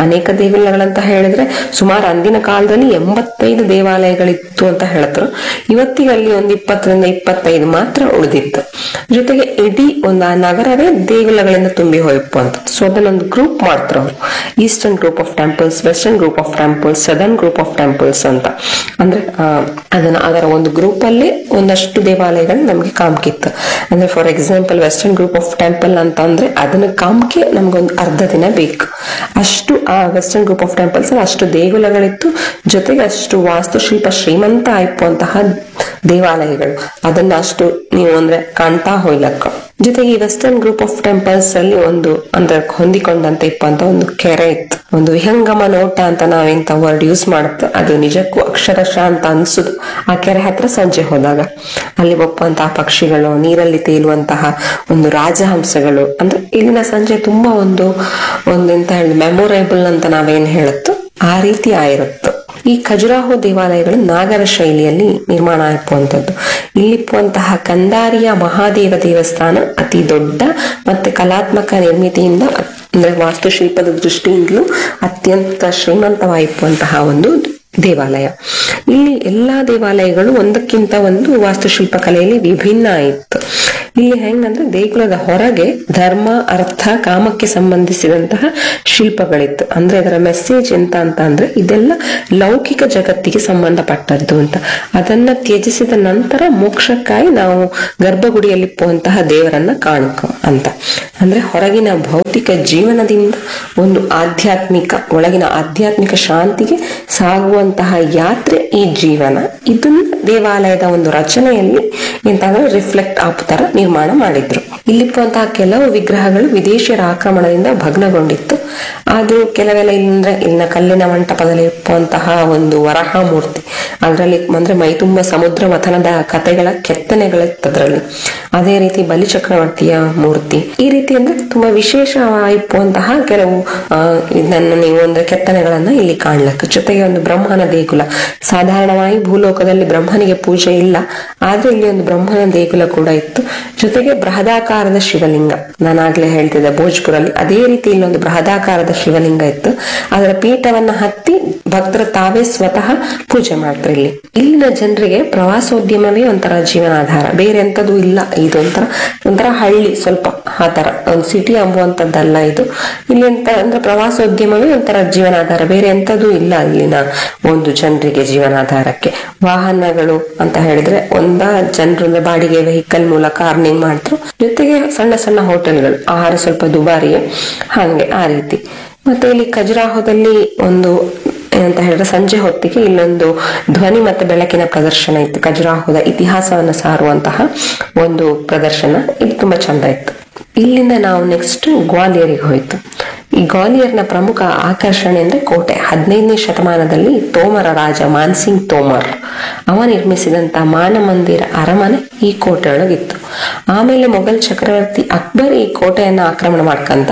ಅನೇಕ ದೇಗುಲಗಳಂತ ಹೇಳಿದ್ರೆ ಸುಮಾರು ಅಂದಿನ ಕಾಲದಲ್ಲಿ ಎಂಬತ್ತೈದು ದೇವಾಲಯಗಳಿತ್ತು ಅಂತ ಹೇಳ್ತಾರೆ ಇವತ್ತಿಗೆ ಅಲ್ಲಿ ಒಂದು ಇಪ್ಪತ್ತರಿಂದ ಇಪ್ಪತ್ತೈದು ಮಾತ್ರ ಉಳಿದಿತ್ತು ಜೊತೆಗೆ ಇಡೀ ಒಂದು ಆ ನಗರವೇ ದೇಗುಲಗಳಿಂದ ತುಂಬಿ ಹೋಯ್ತು ಅಂತ ಸೊ ಅದನ್ನೊಂದು ಗ್ರೂಪ್ ಮಾಡ್ತಾರೆ ಅವರು eastern group of temples western group of temples southern group of temples ಅಂತ ಅಂದ್ರೆ ಆ, ಅದನ್ನ ಅದರ ಒಂದು ಗ್ರೂಪ್ ಅಲ್ಲಿ ಒಂದಷ್ಟು ದೇವಾಲಯಗಳು ನಮ್ಗೆ ಕಾಮ್ಕಿತ್ತು ಅಂದ್ರೆ for example western group of temple ಅಂತ ಅಂದ್ರೆ ಅದನ್ನ ಕಾಮ್ಕೆ ನಮ್ಗೊಂದು ಅರ್ಧ ದಿನ ಬೇಕು ಅಷ್ಟು ಆ ವೆಸ್ಟರ್ನ್ ಗ್ರೂಪ್ ಆಫ್ ಟೆಂಪಲ್ಸ್ ಅಲ್ಲಿ ಅಷ್ಟು ದೇಗುಲಗಳಿತ್ತು ಜೊತೆಗೆ ಅಷ್ಟು ವಾಸ್ತುಶಿಲ್ಪ ಶ್ರೀಮಂತ ಆಯ್ಪುವಂತಹ ದೇವಾಲಯಗಳು ಅದನ್ನ ಅಷ್ಟು ನೀವು ಅಂದ್ರೆ ಕಾಣ್ತಾ ಹೋಯ್ಲಕ್ಕ ಜೊತೆಗೆ ಈ ವೆಸ್ಟರ್ನ್ ಗ್ರೂಪ್ ಆಫ್ ಟೆಂಪಲ್ಸ್ ಅಲ್ಲಿ ಒಂದು ಅಂದ್ರೆ ಹೊಂದಿಕೊಂಡಂತೆ ಇಪ್ಪ ಅಂತ ಒಂದು ಕೆರೆ ಇತ್ತು ಒಂದು ವಿಹಂಗಮ ನೋಟ ಅಂತ ನಾವೆಂತ ವರ್ಡ್ ಯೂಸ್ ಮಾಡುತ್ತೆ ಅದು ನಿಜಕ್ಕೂ ಅಕ್ಷರಶಃ ಅಂತ ಅನ್ಸುದು ಆ ಕೆರೆ ಹತ್ರ ಸಂಜೆ ಹೋದಾಗ ಅಲ್ಲಿ ಒಪ್ಪುವಂತಹ ಪಕ್ಷಿಗಳು ನೀರಲ್ಲಿ ತೇಲುವಂತಹ ಒಂದು ರಾಜಹಂಸಗಳು ಅಂದ್ರೆ ಇಲ್ಲಿನ ಸಂಜೆ ತುಂಬಾ ಒಂದು ಒಂದು ಎಂತ ಹೇಳಿ ಮೆಮೊರೇಬಲ್ ಅಂತ ನಾವೇನ್ ಹೇಳುತ್ತೋ ಆ ರೀತಿ ಆಗಿರುತ್ತೆ ಈ ಖಜುರಾಹೋ ದೇವಾಲಯಗಳು ನಾಗರ ಶೈಲಿಯಲ್ಲಿ ನಿರ್ಮಾಣ ಆಗುವಂತದ್ದು ಇಲ್ಲಿಪ್ಪುವಂತಹ ಕಂದಾರಿಯ ಮಹಾದೇವ ದೇವಸ್ಥಾನ ಅತಿ ದೊಡ್ಡ ಮತ್ತೆ ಕಲಾತ್ಮಕ ನಿರ್ಮಿತಿಯಿಂದ ಅಂದ್ರೆ ವಾಸ್ತುಶಿಲ್ಪದ ದೃಷ್ಟಿಯಿಂದಲೂ ಅತ್ಯಂತ ಶ್ರೀಮಂತವಾಗಿರುವಂತಹ ಒಂದು ದೇವಾಲಯ ಇಲ್ಲಿ ಎಲ್ಲಾ ದೇವಾಲಯಗಳು ಒಂದಕ್ಕಿಂತ ಒಂದು ವಾಸ್ತುಶಿಲ್ಪ ಕಲೆಯಲ್ಲಿ ವಿಭಿನ್ನ ಆಯಿತು ಇಲ್ಲಿ ಹೆಂಗಂದ್ರೆ ದೇಗುಲದ ಹೊರಗೆ ಧರ್ಮ ಅರ್ಥ ಕಾಮಕ್ಕೆ ಸಂಬಂಧಿಸಿದಂತಹ ಶಿಲ್ಪಗಳಿತ್ತು ಅಂದ್ರೆ ಅದರ ಮೆಸೇಜ್ ಎಂತ ಅಂತ ಅಂದ್ರೆ ಇದೆಲ್ಲ ಲೌಕಿಕ ಜಗತ್ತಿಗೆ ಸಂಬಂಧಪಟ್ಟದ್ದು ಅಂತ ಅದನ್ನ ತ್ಯಜಿಸಿದ ನಂತರ ಮೋಕ್ಷಕ್ಕಾಗಿ ನಾವು ಗರ್ಭಗುಡಿಯಲ್ಲಿ ಪೋಂತಹ ದೇವರನ್ನ ಕಾಣಕ ಅಂತ ಅಂದ್ರೆ ಹೊರಗಿನ ಭೌತಿಕ ಜೀವನದಿಂದ ಒಂದು ಆಧ್ಯಾತ್ಮಿಕ ಒಳಗಿನ ಆಧ್ಯಾತ್ಮಿಕ ಶಾಂತಿಗೆ ಸಾಗುವಂತಹ ಯಾತ್ರೆ ಈ ಜೀವನ ಇದನ್ನ ದೇವಾಲಯದ ಒಂದು ರಚನೆಯಲ್ಲಿ ಎಂತಂದ್ರೆ ರಿಫ್ಲೆಕ್ಟ್ ಆಪ್ ತರ ನಿರ್ಮಾಣ ಮಾಡಿದ್ರು ಇಲ್ಲಿಪ್ಪುವಂತಹ ಕೆಲವು ವಿಗ್ರಹಗಳು ವಿದೇಶಿಯರ ಆಕ್ರಮಣದಿಂದ ಭಗ್ನಗೊಂಡಿತ್ತು ಆದ್ರೂ ಕೆಲವೆಲ್ಲ ಇಲ್ಲಿಂದ ಇಲ್ಲಿನ ಕಲ್ಲಿನ ಮಂಟಪದಲ್ಲಿ ಇಪ್ಪುವಂತಹ ಒಂದು ವರಹ ಮೂರ್ತಿ ಅದರಲ್ಲಿ ಅಂದ್ರೆ ಮೈ ತುಂಬ ಸಮುದ್ರ ಮಥನದ ಕಥೆಗಳ ಕೆತ್ತನೆಗಳಿತ್ತು ಅದರಲ್ಲಿ ಅದೇ ರೀತಿ ಬಲಿಚಕ್ರವರ್ತಿಯ ಮೂರ್ತಿ ಈ ರೀತಿ ಅಂದ್ರೆ ತುಂಬಾ ವಿಶೇಷವಾಗಿಪ್ಪುವಂತಹ ಕೆಲವು ಆ, ಇದನ್ನ ನೀವು ಒಂದು ಕೆತ್ತನೆಗಳನ್ನ ಇಲ್ಲಿ ಕಾಣ್ಲಕ್ಕ ಜೊತೆಗೆ ಒಂದು ಬ್ರಹ್ಮನ ದೇಗುಲ ಸಾಧಾರಣವಾಗಿ ಭೂಲೋಕದಲ್ಲಿ ಬ್ರಹ್ಮನಿಗೆ ಪೂಜೆ ಇಲ್ಲ ಆದ್ರೆ ಇಲ್ಲಿ ಒಂದು ಬ್ರಹ್ಮನ ದೇಗುಲ ಕೂಡ ಇತ್ತು ಜೊತೆಗೆ ಬೃಹದಾಕಾರದ ಶಿವಲಿಂಗ ನಾನಾಗ್ಲೇ ಹೇಳ್ತಿದ್ದೆ ಭೋಜ್ಪುರಲ್ಲಿ ಅದೇ ರೀತಿ ಇಲ್ಲೊಂದು ಬೃಹದಾಕಾರದ ಶಿವಲಿಂಗ ಇತ್ತು ಅದರ ಪೀಠವನ್ನ ಹತ್ತಿ ಭಕ್ತರು ತಾವೇ ಸ್ವತಃ ಪೂಜೆ ಮಾಡ್ತಾರೆ ಇಲ್ಲಿ ಇಲ್ಲಿನ ಜನರಿಗೆ ಪ್ರವಾಸೋದ್ಯಮವೇ ಒಂಥರ ಜೀವನಾಧಾರ ಬೇರೆ ಎಂತದೂ ಇಲ್ಲ ಇದೊಂಥರ ಒಂಥರ ಹಳ್ಳಿ ಸ್ವಲ್ಪ ಆ ತರ ಒಂದು ಸಿಟಿ ಅಂಬುವಂತದ್ದಲ್ಲ ಇದು ಇಲ್ಲಿ ಎಂತ ಅಂದ್ರೆ ಪ್ರವಾಸೋದ್ಯಮವೇ ಒಂಥರ ಜೀವನಾಧಾರ ಬೇರೆ ಎಂತದೂ ಇಲ್ಲ ಇಲ್ಲಿನ ಒಂದು ಜನರಿಗೆ ಜೀವನಾಧಾರಕ್ಕೆ ವಾಹನಗಳು ಅಂತ ಹೇಳಿದ್ರೆ ಒಂದ ಜನರು ಅಂದ್ರೆ ಬಾಡಿಗೆ ವೆಹಿಕಲ್ ಮೂಲಕ ಅರ್ನಿಂಗ್ ಮಾಡ್ತಾರೆ ಜೊತೆಗೆ ಸಣ್ಣ ಸಣ್ಣ ಹೋಟೆಲ್ಗಳು ಆಹಾರ ಸ್ವಲ್ಪ ದುಬಾರಿಯೇ ಹಾಗೆ ಆ ರೀತಿ ಮತ್ತೆ ಇಲ್ಲಿ ಖಜುರಾಹೋದಲ್ಲಿ ಒಂದು ಏನಂತ ಹೇಳಿದ್ರೆ ಸಂಜೆ ಹೊತ್ತಿಗೆ ಇಲ್ಲೊಂದು ಧ್ವನಿ ಮತ್ತು ಬೆಳಕಿನ ಪ್ರದರ್ಶನ ಇತ್ತು ಖಜುರಾಹೋದ ಇತಿಹಾಸವನ್ನು ಸಾರುವಂತಹ ಒಂದು ಪ್ರದರ್ಶನ ಇದು ತುಂಬಾ ಚಂದ ಇತ್ತು ಇಲ್ಲಿಂದ ನಾವು ನೆಕ್ಸ್ಟ್ ಗ್ವಾಲಿಯರಿಗೆ ಹೋಯ್ತು ಈ ಗ್ವಾಲಿಯರ್ನ ಪ್ರಮುಖ ಆಕರ್ಷಣೆ ಅಂದ್ರೆ ಕೋಟೆ ಹದಿನೈದನೇ ಶತಮಾನದಲ್ಲಿ ತೋಮರ ರಾಜ ಮಾನ್ಸಿಂಗ್ ತೋಮರ್ ಅವ ನಿರ್ಮಿಸಿದಂತ ಮಾನ ಮಂದಿರ ಅರಮನೆ ಈ ಕೋಟೆ ಒಳಗಿತ್ತು ಆಮೇಲೆ ಮೊಘಲ್ ಚಕ್ರವರ್ತಿ ಅಕ್ಬರ್ ಈ ಕೋಟೆಯನ್ನ ಆಕ್ರಮಣ ಮಾಡ್ಕಂತ